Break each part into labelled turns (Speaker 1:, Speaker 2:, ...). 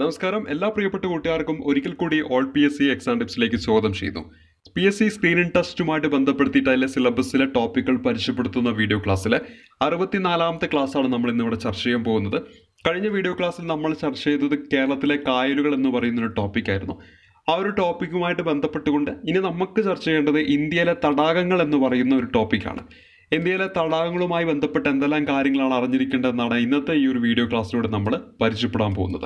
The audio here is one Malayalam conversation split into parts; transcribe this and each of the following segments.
Speaker 1: നമസ്കാരം എല്ലാ പ്രിയപ്പെട്ട കൂട്ടുകാർക്കും ഒരിക്കൽ കൂടി all P S C exam ടിപ്സിലേക്ക് സ്വാഗതം ചെയ്യുന്നു പി എസ് സി സ്ക്രീനിങ് ടെസ്റ്റുമായിട്ട് ബന്ധപ്പെടുത്തിയിട്ട് അതിലെ സിലബസിലെ ടോപ്പിക്കുകൾ പരിചയപ്പെടുത്തുന്ന വീഡിയോ ക്ലാസ്സിലെ അറുപത്തിനാലാമത്തെ ക്ലാസ്സാണ് നമ്മൾ ഇന്നിവിടെ ചർച്ച ചെയ്യാൻ പോകുന്നത് കഴിഞ്ഞ വീഡിയോ ക്ലാസ്സിൽ നമ്മൾ ചർച്ച ചെയ്തത് കേരളത്തിലെ കായലുകൾ എന്ന് പറയുന്ന ഒരു ടോപ്പിക്കായിരുന്നു ആ ഒരു ടോപ്പിക്കുമായിട്ട് ബന്ധപ്പെട്ടുകൊണ്ട് ഇനി നമുക്ക് ചർച്ച ചെയ്യേണ്ടത് ഇന്ത്യയിലെ തടാകങ്ങൾ എന്ന് പറയുന്ന ഒരു ടോപ്പിക്കാണ് ഇന്ത്യയിലെ തടാകങ്ങളുമായി ബന്ധപ്പെട്ട് എന്തെല്ലാം കാര്യങ്ങളാണ് അറിഞ്ഞിരിക്കേണ്ടതെന്നാണ് ഇന്നത്തെ ഈ ഒരു വീഡിയോ ക്ലാസ്സിലൂടെ നമ്മൾ പരിചയപ്പെടാൻ പോകുന്നത്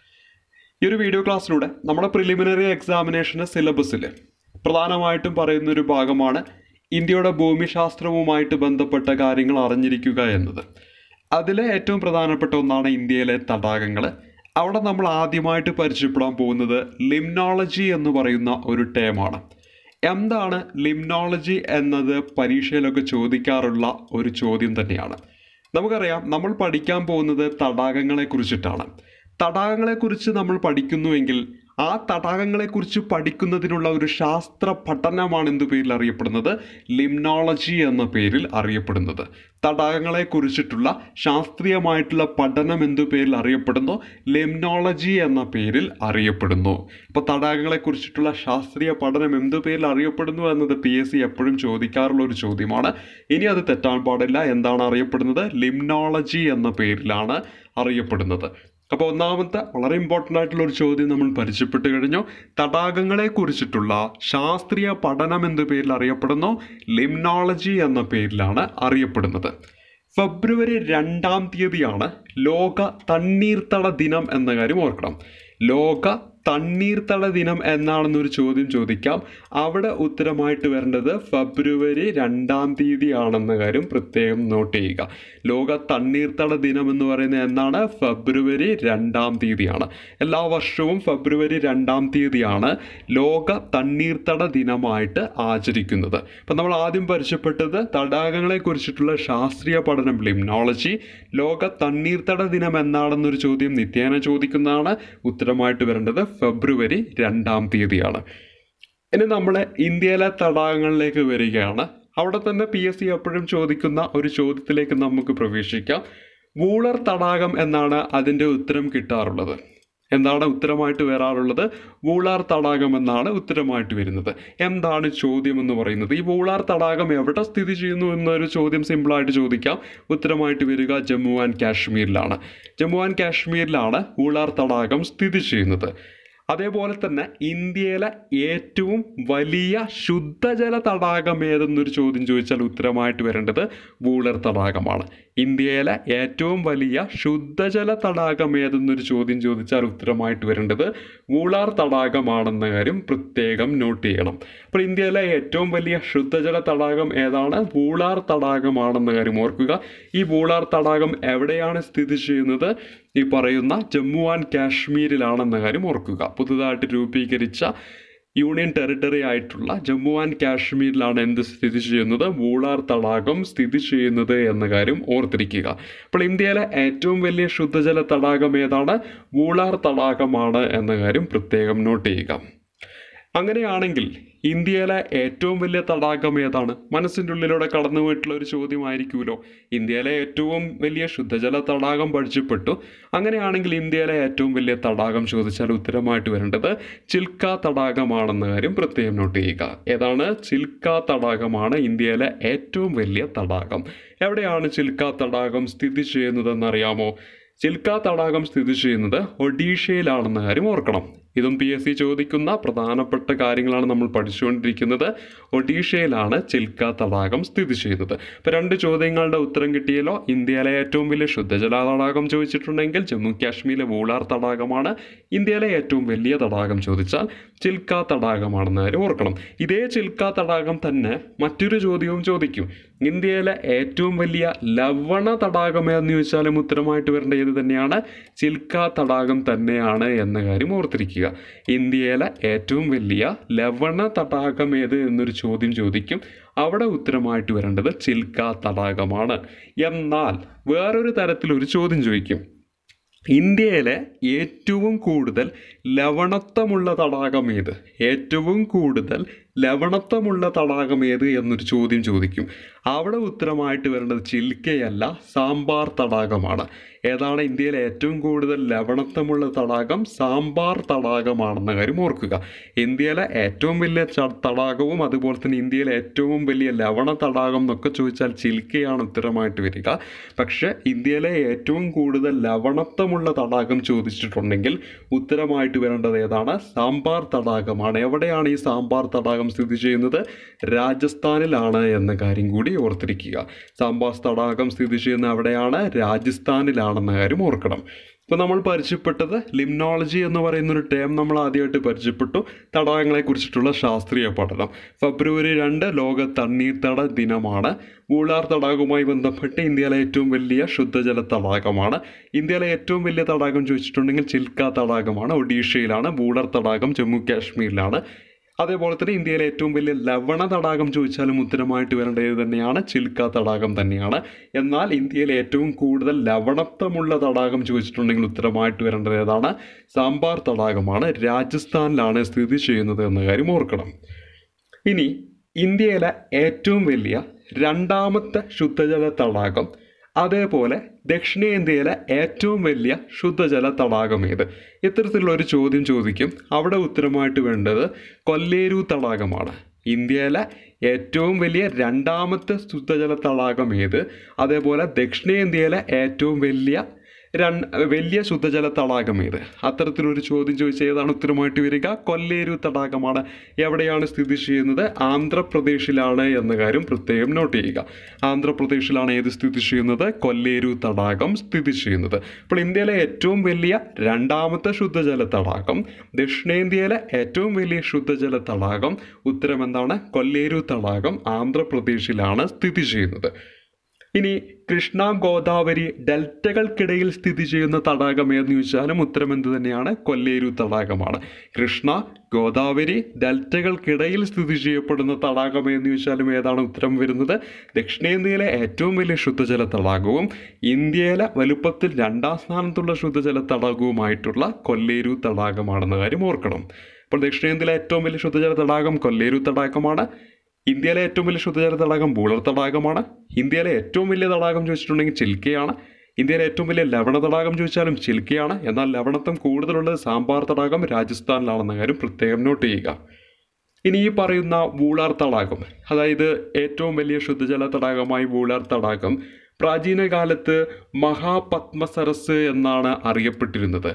Speaker 1: ഈ ഒരു വീഡിയോ ക്ലാസ്സിലൂടെ നമ്മുടെ പ്രിലിമിനറി എക്സാമിനേഷന് സിലബസിൽ പ്രധാനമായിട്ടും പറയുന്ന ഒരു ഭാഗമാണ് ഇന്ത്യയുടെ ഭൂമിശാസ്ത്രവുമായിട്ട് ബന്ധപ്പെട്ട കാര്യങ്ങൾ അറിഞ്ഞിരിക്കുക എന്നത് അതിലെ ഏറ്റവും പ്രധാനപ്പെട്ട ഒന്നാണ് ഇന്ത്യയിലെ തടാകങ്ങൾ അവിടെ നമ്മൾ ആദ്യമായിട്ട് പരിചയപ്പെടാൻ പോകുന്നത് ലിംനോളജി എന്ന് പറയുന്ന ഒരു ടേമാണ് എന്താണ് ലിംനോളജി എന്നത് പരീക്ഷയിലൊക്കെ ചോദിക്കാറുള്ള ഒരു ചോദ്യം തന്നെയാണ് നമുക്കറിയാം നമ്മൾ പഠിക്കാൻ പോകുന്നത് തടാകങ്ങളെ കുറിച്ചിട്ടാണ് തടാകങ്ങളെക്കുറിച്ച് നമ്മൾ പഠിക്കുന്നുവെങ്കിൽ ആ തടാകങ്ങളെക്കുറിച്ച് പഠിക്കുന്നതിനുള്ള ഒരു ശാസ്ത്ര പഠനമാണ് എന്ത് പേരിൽ അറിയപ്പെടുന്നത് ലിംനോളജി എന്ന പേരിൽ അറിയപ്പെടുന്നത് തടാകങ്ങളെ കുറിച്ചിട്ടുള്ള ശാസ്ത്രീയമായിട്ടുള്ള പഠനം എന്തു പേരിൽ അറിയപ്പെടുന്നു ലിംനോളജി എന്ന പേരിൽ അറിയപ്പെടുന്നു അപ്പോൾ തടാകങ്ങളെ കുറിച്ചിട്ടുള്ള ശാസ്ത്രീയ പഠനം എന്തു പേരിൽ അറിയപ്പെടുന്നു എന്നത് പി എസ് സി എപ്പോഴും ചോദിക്കാറുള്ള ഒരു ചോദ്യമാണ് ഇനി അത് തെറ്റാൻ പാടില്ല എന്താണ് അറിയപ്പെടുന്നത് ലിംനോളജി എന്ന പേരിലാണ് അറിയപ്പെടുന്നത് അപ്പോൾ ഒന്നാമത്തെ വളരെ ഇമ്പോർട്ടൻ്റ് ആയിട്ടുള്ള ഒരു ചോദ്യം നമ്മൾ പരിചയപ്പെട്ട് കഴിഞ്ഞു തടാകങ്ങളെ കുറിച്ചിട്ടുള്ള ശാസ്ത്രീയ പഠനം എന്ന പേരിൽ അറിയപ്പെടുന്നു ലിംനോളജി എന്ന പേരിലാണ് അറിയപ്പെടുന്നത് ഫെബ്രുവരി രണ്ടാം തീയതിയാണ് ലോക തണ്ണീർത്തട ദിനം എന്ന കാര്യം ഓർക്കണം ലോക തണ്ണീർത്തട ദിനം എന്നാണെന്നൊരു ചോദ്യം ചോദിക്കാം അവിടെ ഉത്തരമായിട്ട് വരേണ്ടത് ഫെബ്രുവരി രണ്ടാം തീയതി ആണെന്ന കാര്യം പ്രത്യേകം നോട്ട് ചെയ്യുക ലോക തണ്ണീർത്തട ദിനം എന്ന് പറയുന്നത് എന്നാണ് ഫെബ്രുവരി രണ്ടാം തീയതിയാണ് എല്ലാ വർഷവും ഫെബ്രുവരി രണ്ടാം തീയതിയാണ് ലോക തണ്ണീർത്തട ദിനമായിട്ട് ആചരിക്കുന്നത് അപ്പം നമ്മൾ ആദ്യം പരിചയപ്പെട്ടത് തടാകങ്ങളെ കുറിച്ചിട്ടുള്ള ശാസ്ത്രീയ പഠനം ലിംനോളജി ലോക തണ്ണീർത്തട ദിനം എന്നാണെന്നൊരു ചോദ്യം നിത്യേന ചോദിക്കുന്നതാണ് ഉത്തരമായിട്ട് വരേണ്ടത് ഫെബ്രുവരി രണ്ടാം തീയതിയാണ് ഇനി നമ്മൾ ഇന്ത്യയിലെ തടാകങ്ങളിലേക്ക് വരികയാണ് അവിടെ തന്നെ പി എസ് സി എപ്പോഴും ചോദിക്കുന്ന ഒരു ചോദ്യത്തിലേക്ക് നമുക്ക് പ്രവേശിക്കാം വൂളർ തടാകം എന്നാണ് അതിൻ്റെ ഉത്തരം കിട്ടാറുള്ളത് എന്താണ് ഉത്തരമായിട്ട് വരാറുള്ളത് വൂളാർ തടാകം എന്നാണ് ഉത്തരമായിട്ട് വരുന്നത് എന്താണ് ചോദ്യം എന്ന് പറയുന്നത് ഈ വൂളാർ തടാകം എവിടെ സ്ഥിതി ചെയ്യുന്നു എന്നൊരു ചോദ്യം സിമ്പിളായിട്ട് ചോദിക്കാം ഉത്തരമായിട്ട് വരിക ജമ്മു ആൻഡ് കാശ്മീരിലാണ് ജമ്മു ആൻഡ് കാശ്മീരിലാണ് വൂളാർ തടാകം സ്ഥിതി ചെയ്യുന്നത് അതേപോലെ തന്നെ ഇന്ത്യയിലെ ഏറ്റവും വലിയ ശുദ്ധജല തടാകം ഏതെന്നൊരു ചോദ്യം ചോദിച്ചാൽ ഉത്തരമായിട്ട് വരേണ്ടത് വൂളർ തടാകമാണ് ഇന്ത്യയിലെ ഏറ്റവും വലിയ ശുദ്ധജല തടാകം ഏതെന്നൊരു ചോദ്യം ചോദിച്ചാൽ ഉത്തരമായിട്ട് വരേണ്ടത് വൂളാർ തടാകമാണെന്ന കാര്യം പ്രത്യേകം നോട്ട് ചെയ്യണം അപ്പോൾ ഇന്ത്യയിലെ ഏറ്റവും വലിയ ശുദ്ധജല തടാകം ഏതാണ് വൂളാർ തടാകമാണെന്ന കാര്യം ഓർക്കുക ഈ വൂളാർ തടാകം എവിടെയാണ് സ്ഥിതി ചെയ്യുന്നത് ഈ പറയുന്ന ജമ്മു ആൻഡ് കാശ്മീരിലാണെന്ന കാര്യം ഓർക്കുക പുതുതായിട്ട് രൂപീകരിച്ച യൂണിയൻ ടെറിട്ടറി ആയിട്ടുള്ള ജമ്മു ആൻഡ് കാശ്മീരിലാണ് എന്ത് സ്ഥിതി ചെയ്യുന്നത് വൂളാർ തടാകം സ്ഥിതി ചെയ്യുന്നത് എന്ന കാര്യം ഓർത്തിരിക്കുക അപ്പോൾ ഇന്ത്യയിലെ ഏറ്റവും വലിയ ശുദ്ധജല തടാകം ഏതാണ് വൂളാർ തടാകമാണ് എന്ന കാര്യം പ്രത്യേകം നോട്ട് ചെയ്യുക അങ്ങനെയാണെങ്കിൽ ഇന്ത്യയിലെ ഏറ്റവും വലിയ തടാകം ഏതാണ് മനസ്സിൻ്റെ ഉള്ളിലൂടെ കടന്നു പോയിട്ടുള്ള ഒരു ചോദ്യമായിരിക്കുമല്ലോ ഇന്ത്യയിലെ ഏറ്റവും വലിയ ശുദ്ധജല തടാകം പഠിച്ചപ്പെട്ടു അങ്ങനെയാണെങ്കിൽ ഇന്ത്യയിലെ ഏറ്റവും വലിയ തടാകം ചോദിച്ചാൽ ഉത്തരമായിട്ട് വരേണ്ടത് ചിൽക്ക തടാകമാണെന്ന കാര്യം പ്രത്യേകം നോട്ട് ചെയ്യുക ഏതാണ് ചിൽക്ക തടാകമാണ് ഇന്ത്യയിലെ ഏറ്റവും വലിയ തടാകം എവിടെയാണ് ചിൽക്ക തടാകം സ്ഥിതി ചെയ്യുന്നതെന്നറിയാമോ ചിൽക്ക തടാകം സ്ഥിതി ചെയ്യുന്നത് ഒഡീഷയിലാണെന്ന കാര്യം ഓർക്കണം ഇതും പി എസ് സി ചോദിക്കുന്ന പ്രധാനപ്പെട്ട കാര്യങ്ങളാണ് നമ്മൾ പഠിച്ചുകൊണ്ടിരിക്കുന്നത് ഒഡീഷയിലാണ് ചിൽക്ക തടാകം സ്ഥിതി ചെയ്യുന്നത് ഇപ്പോൾ രണ്ട് ചോദ്യങ്ങളുടെ ഉത്തരം കിട്ടിയല്ലോ ഇന്ത്യയിലെ ഏറ്റവും വലിയ ശുദ്ധജല തടാകം ചോദിച്ചിട്ടുണ്ടെങ്കിൽ ജമ്മു കാശ്മീരിലെ വൂളാർ തടാകമാണ് ഇന്ത്യയിലെ ഏറ്റവും വലിയ തടാകം ചോദിച്ചാൽ ചിൽക്ക തടാകമാണെന്ന് കാര്യം ഓർക്കണം ഇതേ ചിൽക്ക തടാകം തന്നെ മറ്റൊരു ചോദ്യവും ചോദിക്കും ഇന്ത്യയിലെ ഏറ്റവും വലിയ ലവണ തടാകം എന്ന് ചോദിച്ചാലും ഉത്തരമായിട്ട് വരേണ്ട ഏത് തന്നെയാണ് ചിൽക്ക തടാകം തന്നെയാണ് എന്ന കാര്യം ഓർത്തിരിക്കുക ഇന്ത്യയിലെ ഏറ്റവും വലിയ ലവണ തടാകം ഏത് എന്നൊരു ചോദ്യം ചോദിക്കും അവിടെ ഉത്തരമായിട്ട് വരേണ്ടത് ചിൽക്ക തടാകമാണ് എന്നാൽ വേറൊരു തരത്തിലൊരു ചോദ്യം ചോദിക്കും ഇന്ത്യയിലെ ഏറ്റവും കൂടുതൽ ലവണത്വമുള്ള തടാകം ഏത് ഏറ്റവും കൂടുതൽ ലവണത്വമുള്ള തടാകം ഏത് എന്നൊരു ചോദ്യം ചോദിക്കും അവിടെ ഉത്തരമായിട്ട് വരേണ്ടത് ചിൽക്കയല്ല സാമ്പാർ തടാകമാണ് ഏതാണ് ഇന്ത്യയിലെ ഏറ്റവും കൂടുതൽ ലവണത്വമുള്ള തടാകം സാമ്പാർ തടാകമാണെന്ന കാര്യം ഓർക്കുക ഇന്ത്യയിലെ ഏറ്റവും വലിയ ച- തടാകവും അതുപോലെ തന്നെ ഇന്ത്യയിലെ ഏറ്റവും വലിയ ലവണ തടാകം എന്നൊക്കെ ചോദിച്ചാൽ ചിൽക്കയാണ് ഉത്തരമായിട്ട് വരിക പക്ഷേ ഇന്ത്യയിലെ ഏറ്റവും കൂടുതൽ ലവണത്വമുള്ള തടാകം ചോദിച്ചിട്ടുണ്ടെങ്കിൽ ഉത്തരമായിട്ട് വരേണ്ടത് ഏതാണ് സാമ്പാർ തടാകമാണ് എവിടെയാണ് ഈ സാമ്പാർ തടാകം സ്ഥിതി ചെയ്യുന്നത് രാജസ്ഥാനിലാണ് എന്ന കാര്യം കൂടി ഓർത്തിരിക്കുക സാമ്പാർ തടാകം സ്ഥിതി ചെയ്യുന്ന എവിടെയാണ് രാജസ്ഥാനിലാണെന്ന കാര്യം ഓർക്കണം ഇപ്പോൾ നമ്മൾ പരിചയപ്പെട്ടത് ലിംനോളജി എന്ന് പറയുന്ന ഒരു ടേം നമ്മൾ ആദ്യമായിട്ട് പരിചയപ്പെട്ടു തടാകങ്ങളെ കുറിച്ചിട്ടുള്ള ശാസ്ത്രീയ പഠനം ഫെബ്രുവരി രണ്ട് ലോക തണ്ണീർത്തട ദിനമാണ് ഊളാർ തടാകവുമായി ബന്ധപ്പെട്ട് ഇന്ത്യയിലെ ഏറ്റവും വലിയ ശുദ്ധജല തടാകമാണ് ഇന്ത്യയിലെ ഏറ്റവും വലിയ തടാകം ചോദിച്ചിട്ടുണ്ടെങ്കിൽ ചിൽക്ക തടാകമാണ് ഒഡീഷയിലാണ് ബൂളർ തടാകം ജമ്മു കാശ്മീരിലാണ് അതേപോലെ തന്നെ ഇന്ത്യയിലെ ഏറ്റവും വലിയ ലവണ തടാകം ചോദിച്ചാലും ഉത്തരമായിട്ട് വരേണ്ടത് തന്നെയാണ് ചിൽക്ക തടാകം തന്നെയാണ് എന്നാൽ ഇന്ത്യയിലെ ഏറ്റവും കൂടുതൽ ലവണത്വമുള്ള തടാകം ചോദിച്ചിട്ടുണ്ടെങ്കിൽ ഉത്തരമായിട്ട് വരേണ്ടത് ഏതാണ് സാമ്പാർ തടാകമാണ് രാജസ്ഥാനിലാണ് സ്ഥിതി ചെയ്യുന്നത് എന്ന കാര്യം ഓർക്കണം ഇനി ഇന്ത്യയിലെ ഏറ്റവും വലിയ രണ്ടാമത്തെ ശുദ്ധജല തടാകം അതേപോലെ ദക്ഷിണേന്ത്യയിലെ ഏറ്റവും വലിയ ശുദ്ധജല തടാകം ഏത് ഇത്തരത്തിലുള്ള ഒരു ചോദ്യം ചോദിക്കും അവിടെ ഉത്തരമായിട്ട് വേണ്ടത് കൊല്ലേരു തടാകമാണ് ഇന്ത്യയിലെ ഏറ്റവും വലിയ രണ്ടാമത്തെ ശുദ്ധജല തടാകം ഏത് അതേപോലെ ദക്ഷിണേന്ത്യയിലെ ഏറ്റവും വലിയ രൺ വലിയ ശുദ്ധജല തടാകം ഏത് അത്തരത്തിലൊരു ചോദ്യം ചോദിച്ചാൽ ഏതാണ് ഉത്തരമായിട്ട് വരിക കൊല്ലേരു തടാകമാണ് എവിടെയാണ് സ്ഥിതി ചെയ്യുന്നത് ആന്ധ്രാപ്രദേശിലാണ് എന്ന കാര്യം പ്രത്യേകം നോട്ട് ചെയ്യുക ആന്ധ്രാപ്രദേശിലാണ് ഏത് സ്ഥിതി ചെയ്യുന്നത് കൊല്ലേരു തടാകം സ്ഥിതി ചെയ്യുന്നത് അപ്പോൾ ഇന്ത്യയിലെ ഏറ്റവും വലിയ രണ്ടാമത്തെ ശുദ്ധജല തടാകം ദക്ഷിണേന്ത്യയിലെ ഏറ്റവും വലിയ ശുദ്ധജല തടാകം ഉത്തരം എന്താണ് കൊല്ലേരു തടാകം ആന്ധ്രാപ്രദേശിലാണ് സ്ഥിതി ചെയ്യുന്നത് ഇനി കൃഷ്ണ ഗോദാവരി ഡെൽറ്റകൾക്കിടയിൽ സ്ഥിതി ചെയ്യുന്ന തടാകം ഏതെന്ന് ചോദിച്ചാലും ഉത്തരം എന്ത് തന്നെയാണ് കൊല്ലേരു തടാകമാണ് കൃഷ്ണ ഗോദാവരി ഡെൽറ്റകൾക്കിടയിൽ സ്ഥിതി ചെയ്യപ്പെടുന്ന തടാകം എന്ന് ചോദിച്ചാലും ഏതാണ് ഉത്തരം വരുന്നത് ദക്ഷിണേന്ത്യയിലെ ഏറ്റവും വലിയ ശുദ്ധജല തടാകവും ഇന്ത്യയിലെ വലുപ്പത്തിൽ രണ്ടാം സ്ഥാനത്തുള്ള ശുദ്ധജല തടാകവുമായിട്ടുള്ള കൊല്ലേരു തടാകമാണെന്ന കാര്യം ഓർക്കണം അപ്പോൾ ദക്ഷിണേന്ത്യയിലെ ഏറ്റവും വലിയ ശുദ്ധജല തടാകം കൊല്ലേരു തടാകമാണ് ഇന്ത്യയിലെ ഏറ്റവും വലിയ ശുദ്ധജല തടാകം ബൂളർ തടാകമാണ് ഇന്ത്യയിലെ ഏറ്റവും വലിയ തടാകം ചോദിച്ചിട്ടുണ്ടെങ്കിൽ ചിൽക്കയാണ് ഇന്ത്യയിലെ ഏറ്റവും വലിയ ലവണ തടാകം ചോദിച്ചാലും ചിൽക്കയാണ് എന്നാൽ ലവണത്വം കൂടുതലുള്ളത് സാമ്പാർ തടാകം രാജസ്ഥാനിലാണെന്ന കാര്യം പ്രത്യേകം നോട്ട് ചെയ്യുക ഇനി ഈ പറയുന്ന വൂളാർ തടാകം അതായത് ഏറ്റവും വലിയ ശുദ്ധജല തടാകമായി വൂളാർ തടാകം പ്രാചീന കാലത്ത് മഹാപത്മസരസ് എന്നാണ് അറിയപ്പെട്ടിരുന്നത്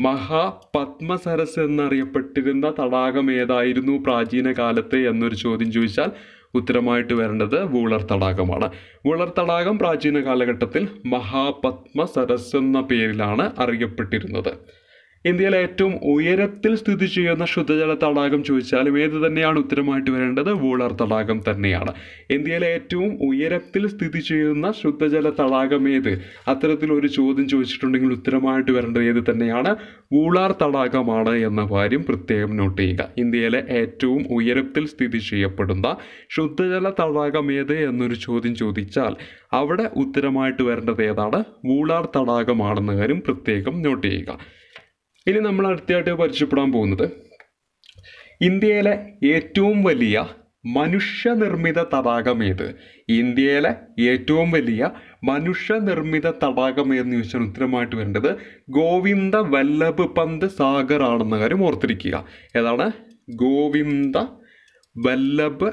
Speaker 1: മഹാപത്മസരസ് എന്നറിയപ്പെട്ടിരുന്ന തടാകം ഏതായിരുന്നു പ്രാചീന കാലത്ത് എന്നൊരു ചോദ്യം ചോദിച്ചാൽ ഉത്തരമായിട്ട് വരേണ്ടത് വൂളർ തടാകമാണ് വൂളർ തടാകം പ്രാചീന കാലഘട്ടത്തിൽ മഹാപത്മസരസ് എന്ന പേരിലാണ് അറിയപ്പെട്ടിരുന്നത് ഇന്ത്യയിലെ ഏറ്റവും ഉയരത്തിൽ സ്ഥിതി ചെയ്യുന്ന ശുദ്ധജല തടാകം ചോദിച്ചാലും ഏത് തന്നെയാണ് ഉത്തരമായിട്ട് വരേണ്ടത് വൂളർ തടാകം തന്നെയാണ് ഇന്ത്യയിലെ ഏറ്റവും ഉയരത്തിൽ സ്ഥിതി ചെയ്യുന്ന ശുദ്ധജല തടാകം ഏത് അത്തരത്തിൽ ഒരു ചോദ്യം ചോദിച്ചിട്ടുണ്ടെങ്കിൽ ഉത്തരമായിട്ട് വരേണ്ടത് ഏത് തന്നെയാണ് വൂളാർ തടാകമാണ് എന്ന കാര്യം പ്രത്യേകം നോട്ട് ചെയ്യുക ഇന്ത്യയിലെ ഏറ്റവും ഉയരത്തിൽ സ്ഥിതി ചെയ്യപ്പെടുന്ന ശുദ്ധജല തടാകം ഏത് എന്നൊരു ചോദ്യം ചോദിച്ചാൽ അവിടെ ഉത്തരമായിട്ട് വരേണ്ടത് ഏതാണ് വൂളാർ തടാകമാണെന്ന കാര്യം പ്രത്യേകം നോട്ട് ചെയ്യുക ഇനി നമ്മൾ അടുത്തതായിട്ട് പരിചയപ്പെടാൻ പോകുന്നത് ഇന്ത്യയിലെ ഏറ്റവും വലിയ മനുഷ്യനിർമ്മിത തടാകം ഏത് ഇന്ത്യയിലെ ഏറ്റവും വലിയ മനുഷ്യനിർമ്മിത തടാകം എന്ന് ചോദിച്ചാൽ ഉത്തരമായിട്ട് വരേണ്ടത് ഗോവിന്ദ വല്ലഭ് പന്ത് സാഗർ ആണെന്ന കാര്യം ഓർത്തിരിക്കുക ഏതാണ് ഗോവിന്ദ വല്ലഭ്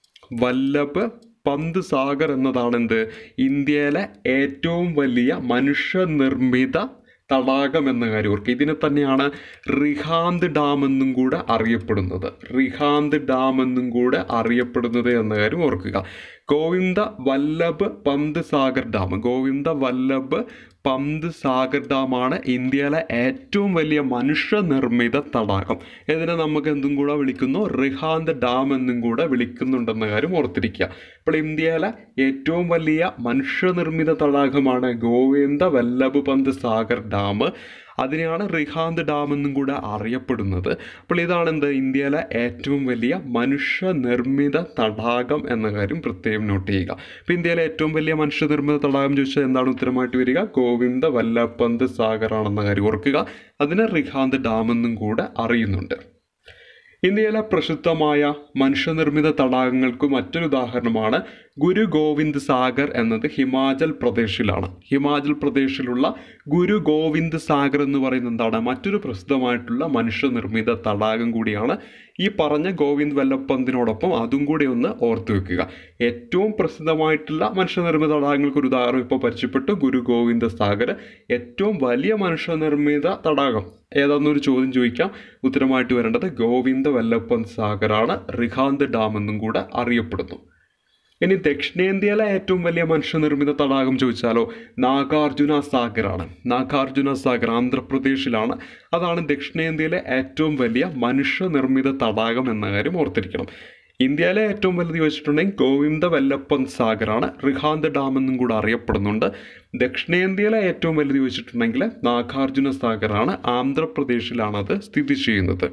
Speaker 1: വല്ലഭ് പന്ത് സാഗർ എന്നതാണ് എന്ത് ഇന്ത്യയിലെ ഏറ്റവും വലിയ മനുഷ്യനിർമ്മിത തടാകം എന്ന കാര്യം ഓർക്കുക ഇതിനെ തന്നെയാണ് റിഹാന്ത് ഡാം എന്നും കൂടെ അറിയപ്പെടുന്നത് റിഹാന്ത് ഡാം എന്നും കൂടെ അറിയപ്പെടുന്നത് എന്ന കാര്യം ഓർക്കുക ഗോവിന്ദ വല്ലഭ് പന്ത് സാഗർ ഡാം ഗോവിന്ദ വല്ലഭ് പന്ത് സാഗർ ഡാമാണ് ഇന്ത്യയിലെ ഏറ്റവും വലിയ മനുഷ്യനിർമ്മിത തടാകം ഇതിനെ നമുക്ക് എന്തും കൂടെ വിളിക്കുന്നു റിഹാന്ത് ഡാം എന്നും കൂടെ വിളിക്കുന്നുണ്ടെന്ന കാര്യം ഓർത്തിരിക്കുക അപ്പോൾ ഇന്ത്യയിലെ ഏറ്റവും വലിയ മനുഷ്യനിർമ്മിത തടാകമാണ് ഗോവിന്ദ വല്ലഭ് പന്ത് സാഗർ ഡാം അതിനെയാണ് റിഹാന്ത് ഡാം എന്നും കൂടെ അറിയപ്പെടുന്നത് അപ്പോൾ ഇതാണ് എന്ത് ഇന്ത്യയിലെ ഏറ്റവും വലിയ മനുഷ്യനിർമ്മിത തടാകം എന്ന കാര്യം പ്രത്യേകം നോട്ട് ചെയ്യുക അപ്പോൾ ഇന്ത്യയിലെ ഏറ്റവും വലിയ മനുഷ്യനിർമ്മിത തടാകം ചോദിച്ചാൽ എന്താണ് ഉത്തരമായിട്ട് വരിക ഗോവിന്ദ വല്ലഭപന്ത് സാഗർ ആണെന്ന കാര്യം ഓർക്കുക അതിനെ റിഹാന്ത് ഡാം എന്നും കൂടെ അറിയുന്നുണ്ട് ഇന്ത്യയിലെ പ്രസിദ്ധമായ മനുഷ്യനിർമ്മിത തടാകങ്ങൾക്ക് മറ്റൊരു ഉദാഹരണമാണ് ഗുരു ഗോവിന്ദ് സാഗർ എന്നത് ഹിമാചൽ പ്രദേശിലാണ് ഹിമാചൽ പ്രദേശിലുള്ള ഗുരു ഗോവിന്ദ് സാഗർ എന്ന് പറയുന്നത് എന്താണ് മറ്റൊരു പ്രസിദ്ധമായിട്ടുള്ള മനുഷ്യനിർമ്മിത തടാകം കൂടിയാണ് ഈ പറഞ്ഞ ഗോവിന്ദ് വല്ലപ്പന്തിനോടൊപ്പം അതും കൂടി ഒന്ന് ഓർത്തു വെക്കുക ഏറ്റവും പ്രസിദ്ധമായിട്ടുള്ള മനുഷ്യനിർമ്മിത തടാകങ്ങൾക്ക് ഒരു ഉദാഹരണം ഇപ്പോൾ പരിചയപ്പെട്ടു ഗുരു ഗോവിന്ദ സാഗർ ഏറ്റവും വലിയ മനുഷ്യനിർമ്മിത തടാകം ഏതാണെന്നൊരു ചോദ്യം ചോദിക്കാം ഉത്തരമായിട്ട് വരേണ്ടത് ഗോവിന്ദ വല്ലപ്പന്ത് സാഗറാണ് റിഹാന്ത് ഡാം എന്നും കൂടെ അറിയപ്പെടുന്നു ഇനി ദക്ഷിണേന്ത്യയിലെ ഏറ്റവും വലിയ മനുഷ്യനിർമ്മിത തടാകം ചോദിച്ചാലോ നാഗാർജുന സാഗറാണ് നാഗാർജുന സാഗർ ആന്ധ്രാപ്രദേശിലാണ് അതാണ് ദക്ഷിണേന്ത്യയിലെ ഏറ്റവും വലിയ മനുഷ്യനിർമ്മിത തടാകം എന്ന കാര്യം ഓർത്തിരിക്കണം ഇന്ത്യയിലെ ഏറ്റവും വലുത് ചോദിച്ചിട്ടുണ്ടെങ്കിൽ ഗോവിന്ദ വല്ലപ്പന്ത് സാഗറാണ് റിഹാന്ത് ഡാം എന്നും കൂടെ അറിയപ്പെടുന്നുണ്ട് ദക്ഷിണേന്ത്യയിലെ ഏറ്റവും വലുത് ചോദിച്ചിട്ടുണ്ടെങ്കിൽ നാഗാർജുന സാഗറാണ് ആന്ധ്രാപ്രദേശിലാണ് അത് സ്ഥിതി ചെയ്യുന്നത്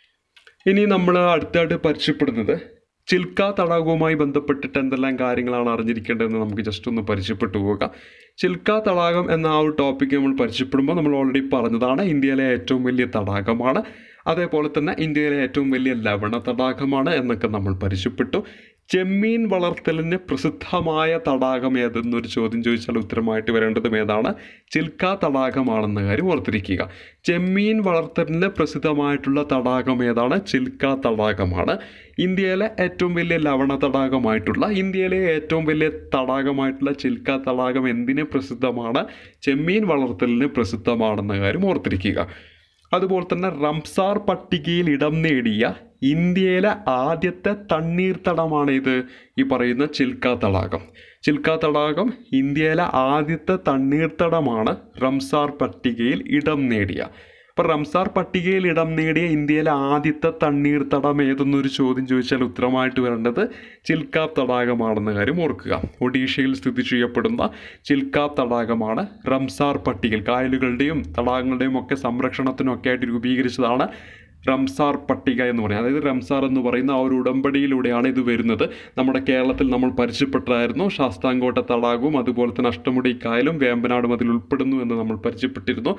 Speaker 1: ഇനി നമ്മൾ അടുത്തായിട്ട് പരിചയപ്പെടുന്നത് ചിൽക്ക തടാകവുമായി ബന്ധപ്പെട്ടിട്ട് എന്തെല്ലാം കാര്യങ്ങളാണ് അറിഞ്ഞിരിക്കേണ്ടതെന്ന് നമുക്ക് ജസ്റ്റ് ഒന്ന് പരിചയപ്പെട്ടു പോകാം ചിൽക്ക തടാകം എന്ന ആ ഒരു ടോപ്പിക്ക് നമ്മൾ പരിചയപ്പെടുമ്പോൾ നമ്മൾ ഓൾറെഡി പറഞ്ഞതാണ് ഇന്ത്യയിലെ ഏറ്റവും വലിയ തടാകമാണ് അതേപോലെ തന്നെ ഇന്ത്യയിലെ ഏറ്റവും വലിയ ലവണ തടാകമാണ് എന്നൊക്കെ നമ്മൾ പരിചയപ്പെട്ടു ചെമ്മീൻ വളർത്തലിന് പ്രസിദ്ധമായ തടാകം ഏതെന്നൊരു ചോദ്യം ചോദിച്ചാൽ ഉത്തരമായിട്ട് വരേണ്ടതും ഏതാണ് ചിൽക്ക തടാകമാണെന്ന കാര്യം ഓർത്തിരിക്കുക ചെമ്മീൻ വളർത്തലിന് പ്രസിദ്ധമായിട്ടുള്ള തടാകം ഏതാണ് ചിൽക്ക തടാകമാണ് ഇന്ത്യയിലെ ഏറ്റവും വലിയ ലവണ തടാകമായിട്ടുള്ള ഇന്ത്യയിലെ ഏറ്റവും വലിയ തടാകമായിട്ടുള്ള ചിൽക്ക തടാകം എന്തിന് പ്രസിദ്ധമാണ് ചെമ്മീൻ വളർത്തലിന് പ്രസിദ്ധമാണെന്ന കാര്യം ഓർത്തിരിക്കുക അതുപോലെ തന്നെ റംസാർ പട്ടികയിൽ ഇടം നേടിയ ഇന്ത്യയിലെ ആദ്യത്തെ തണ്ണീർത്തടമാണ് ഇത് ഈ പറയുന്ന ചിൽക്ക തടാകം ചിൽക്ക തടാകം ഇന്ത്യയിലെ ആദ്യത്തെ തണ്ണീർത്തടമാണ് റംസാർ പട്ടികയിൽ ഇടം നേടിയ അപ്പോൾ റംസാർ പട്ടികയിൽ ഇടം നേടിയ ഇന്ത്യയിലെ ആദ്യത്തെ തണ്ണീർത്തടം ഏതെന്നൊരു ചോദ്യം ചോദിച്ചാൽ ഉത്തരമായിട്ട് വരേണ്ടത് ചിൽക്കാബ് തടാകമാണെന്ന കാര്യം ഓർക്കുക ഒഡീഷയിൽ സ്ഥിതി ചെയ്യപ്പെടുന്ന ചിൽക്കാബ് തടാകമാണ് റംസാർ പട്ടികയിൽ കായലുകളുടെയും തടാകങ്ങളുടെയും ഒക്കെ സംരക്ഷണത്തിനൊക്കെ ആയിട്ട് രൂപീകരിച്ചതാണ് റംസാർ പട്ടിക എന്ന് പറയുന്നത് അതായത് റംസാർ എന്ന് പറയുന്ന ആ ഒരു ഉടമ്പടിയിലൂടെയാണ് ഇത് വരുന്നത് നമ്മുടെ കേരളത്തിൽ നമ്മൾ പരിചയപ്പെട്ടതായിരുന്നു ശാസ്താംകോട്ട തടാകവും അതുപോലെ തന്നെ അഷ്ടമുടി കായലും വേമ്പനാടും അതിൽ ഉൾപ്പെടുന്നു എന്ന് നമ്മൾ പരിചയപ്പെട്ടിരുന്നു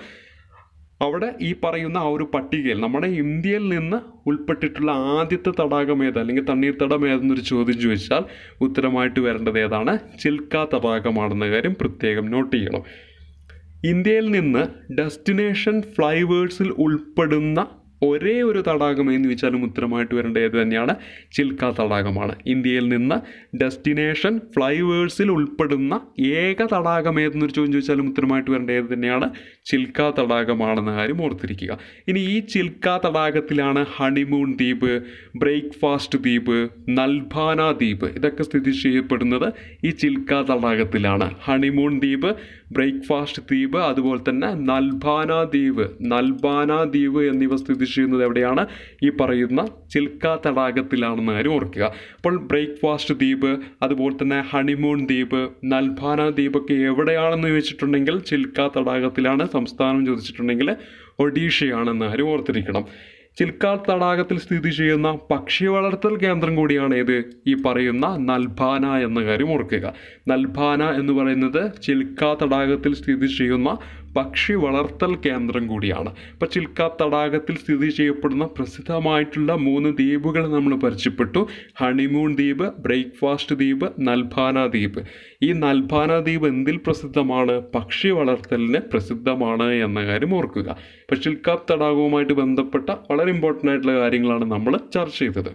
Speaker 1: അവിടെ ഈ പറയുന്ന ആ ഒരു പട്ടികയിൽ നമ്മുടെ ഇന്ത്യയിൽ നിന്ന് ഉൾപ്പെട്ടിട്ടുള്ള ആദ്യത്തെ തടാകം ഏത് അല്ലെങ്കിൽ തണ്ണീർത്തടം ഏതെന്നൊരു ചോദ്യം ചോദിച്ചാൽ ഉത്തരമായിട്ട് വരേണ്ടത് ഏതാണ് ചിൽക്ക തടാകമാണെന്ന കാര്യം പ്രത്യേകം നോട്ട് ചെയ്യണം ഇന്ത്യയിൽ നിന്ന് ഡെസ്റ്റിനേഷൻ ഫ്ലൈവേഴ്സിൽ ഉൾപ്പെടുന്ന ഒരേ ഒരു തടാകം എന്ന് ചോദിച്ചാലും ഉത്തരമായിട്ട് വരേണ്ട ഏത് തന്നെയാണ് ചിൽക്ക തടാകമാണ് ഇന്ത്യയിൽ നിന്ന് ഡെസ്റ്റിനേഷൻ ഫ്ലൈവേഴ്സിൽ ഉൾപ്പെടുന്ന ഏക തടാകം ഏതെന്നൊരു ചോദ്യം ചോദിച്ചാലും ഉത്തരമായിട്ട് വരേണ്ട ഏത് തന്നെയാണ് ചിൽക്ക തടാകമാണെന്ന കാര്യം ഓർത്തിരിക്കുക ഇനി ഈ ചിൽക്ക തടാകത്തിലാണ് ഹണിമൂൺ ദ്വീപ് ബ്രേക്ക്ഫാസ്റ്റ് ദ്വീപ് നൽഭാന ദ്വീപ് ഇതൊക്കെ സ്ഥിതി ചെയ്യപ്പെടുന്നത് ഈ ചിൽക്ക തടാകത്തിലാണ് ഹണിമൂൺ ദ്വീപ് ബ്രേക്ക്ഫാസ്റ്റ് ദ്വീപ് അതുപോലെ തന്നെ നൽഭാന ദ്വീപ് നൽബാന ദ്വീപ് എന്നിവ സ്ഥിതി ചെയ്യുന്നത് എവിടെയാണ് ഈ പറയുന്ന ചിൽക്ക തടാകത്തിലാണെന്ന് കാര്യം ഓർക്കുക അപ്പോൾ ബ്രേക്ക്ഫാസ്റ്റ് ദ്വീപ് അതുപോലെ തന്നെ ഹണിമൂൺ ദ്വീപ് നൽഭാന ദ്വീപൊക്കെ എവിടെയാണെന്ന് ചോദിച്ചിട്ടുണ്ടെങ്കിൽ ചിൽക്ക തടാകത്തിലാണ് സംസ്ഥാനം ചോദിച്ചിട്ടുണ്ടെങ്കിൽ ഒഡീഷയാണെന്ന് കാര്യം ഓർത്തിരിക്കണം ചിൽക്കാർ തടാകത്തിൽ സ്ഥിതി ചെയ്യുന്ന പക്ഷി വളർത്തൽ കേന്ദ്രം കൂടിയാണ് ഇത് ഈ പറയുന്ന നൽഭാന എന്ന കാര്യം ഓർക്കുക നൽഭാന എന്ന് പറയുന്നത് ചിൽക്ക തടാകത്തിൽ സ്ഥിതി ചെയ്യുന്ന പക്ഷി വളർത്തൽ കേന്ദ്രം കൂടിയാണ് അപ്പോൾ ചിൽക്ക തടാകത്തിൽ സ്ഥിതി ചെയ്യപ്പെടുന്ന പ്രസിദ്ധമായിട്ടുള്ള മൂന്ന് ദ്വീപുകൾ നമ്മൾ പരിചയപ്പെട്ടു ഹണിമൂൺ ദ്വീപ് ബ്രേക്ക്ഫാസ്റ്റ് ദ്വീപ് നൽഭാന ദ്വീപ് ഈ നൽഭാന ദ്വീപ് എന്തിൽ പ്രസിദ്ധമാണ് പക്ഷി വളർത്തലിന് പ്രസിദ്ധമാണ് എന്ന കാര്യം ഓർക്കുക അപ്പോൾ ചിൽക്ക തടാകവുമായിട്ട് ബന്ധപ്പെട്ട വളരെ ഇമ്പോർട്ടൻ്റ് ആയിട്ടുള്ള കാര്യങ്ങളാണ് നമ്മൾ ചർച്ച ചെയ്തത്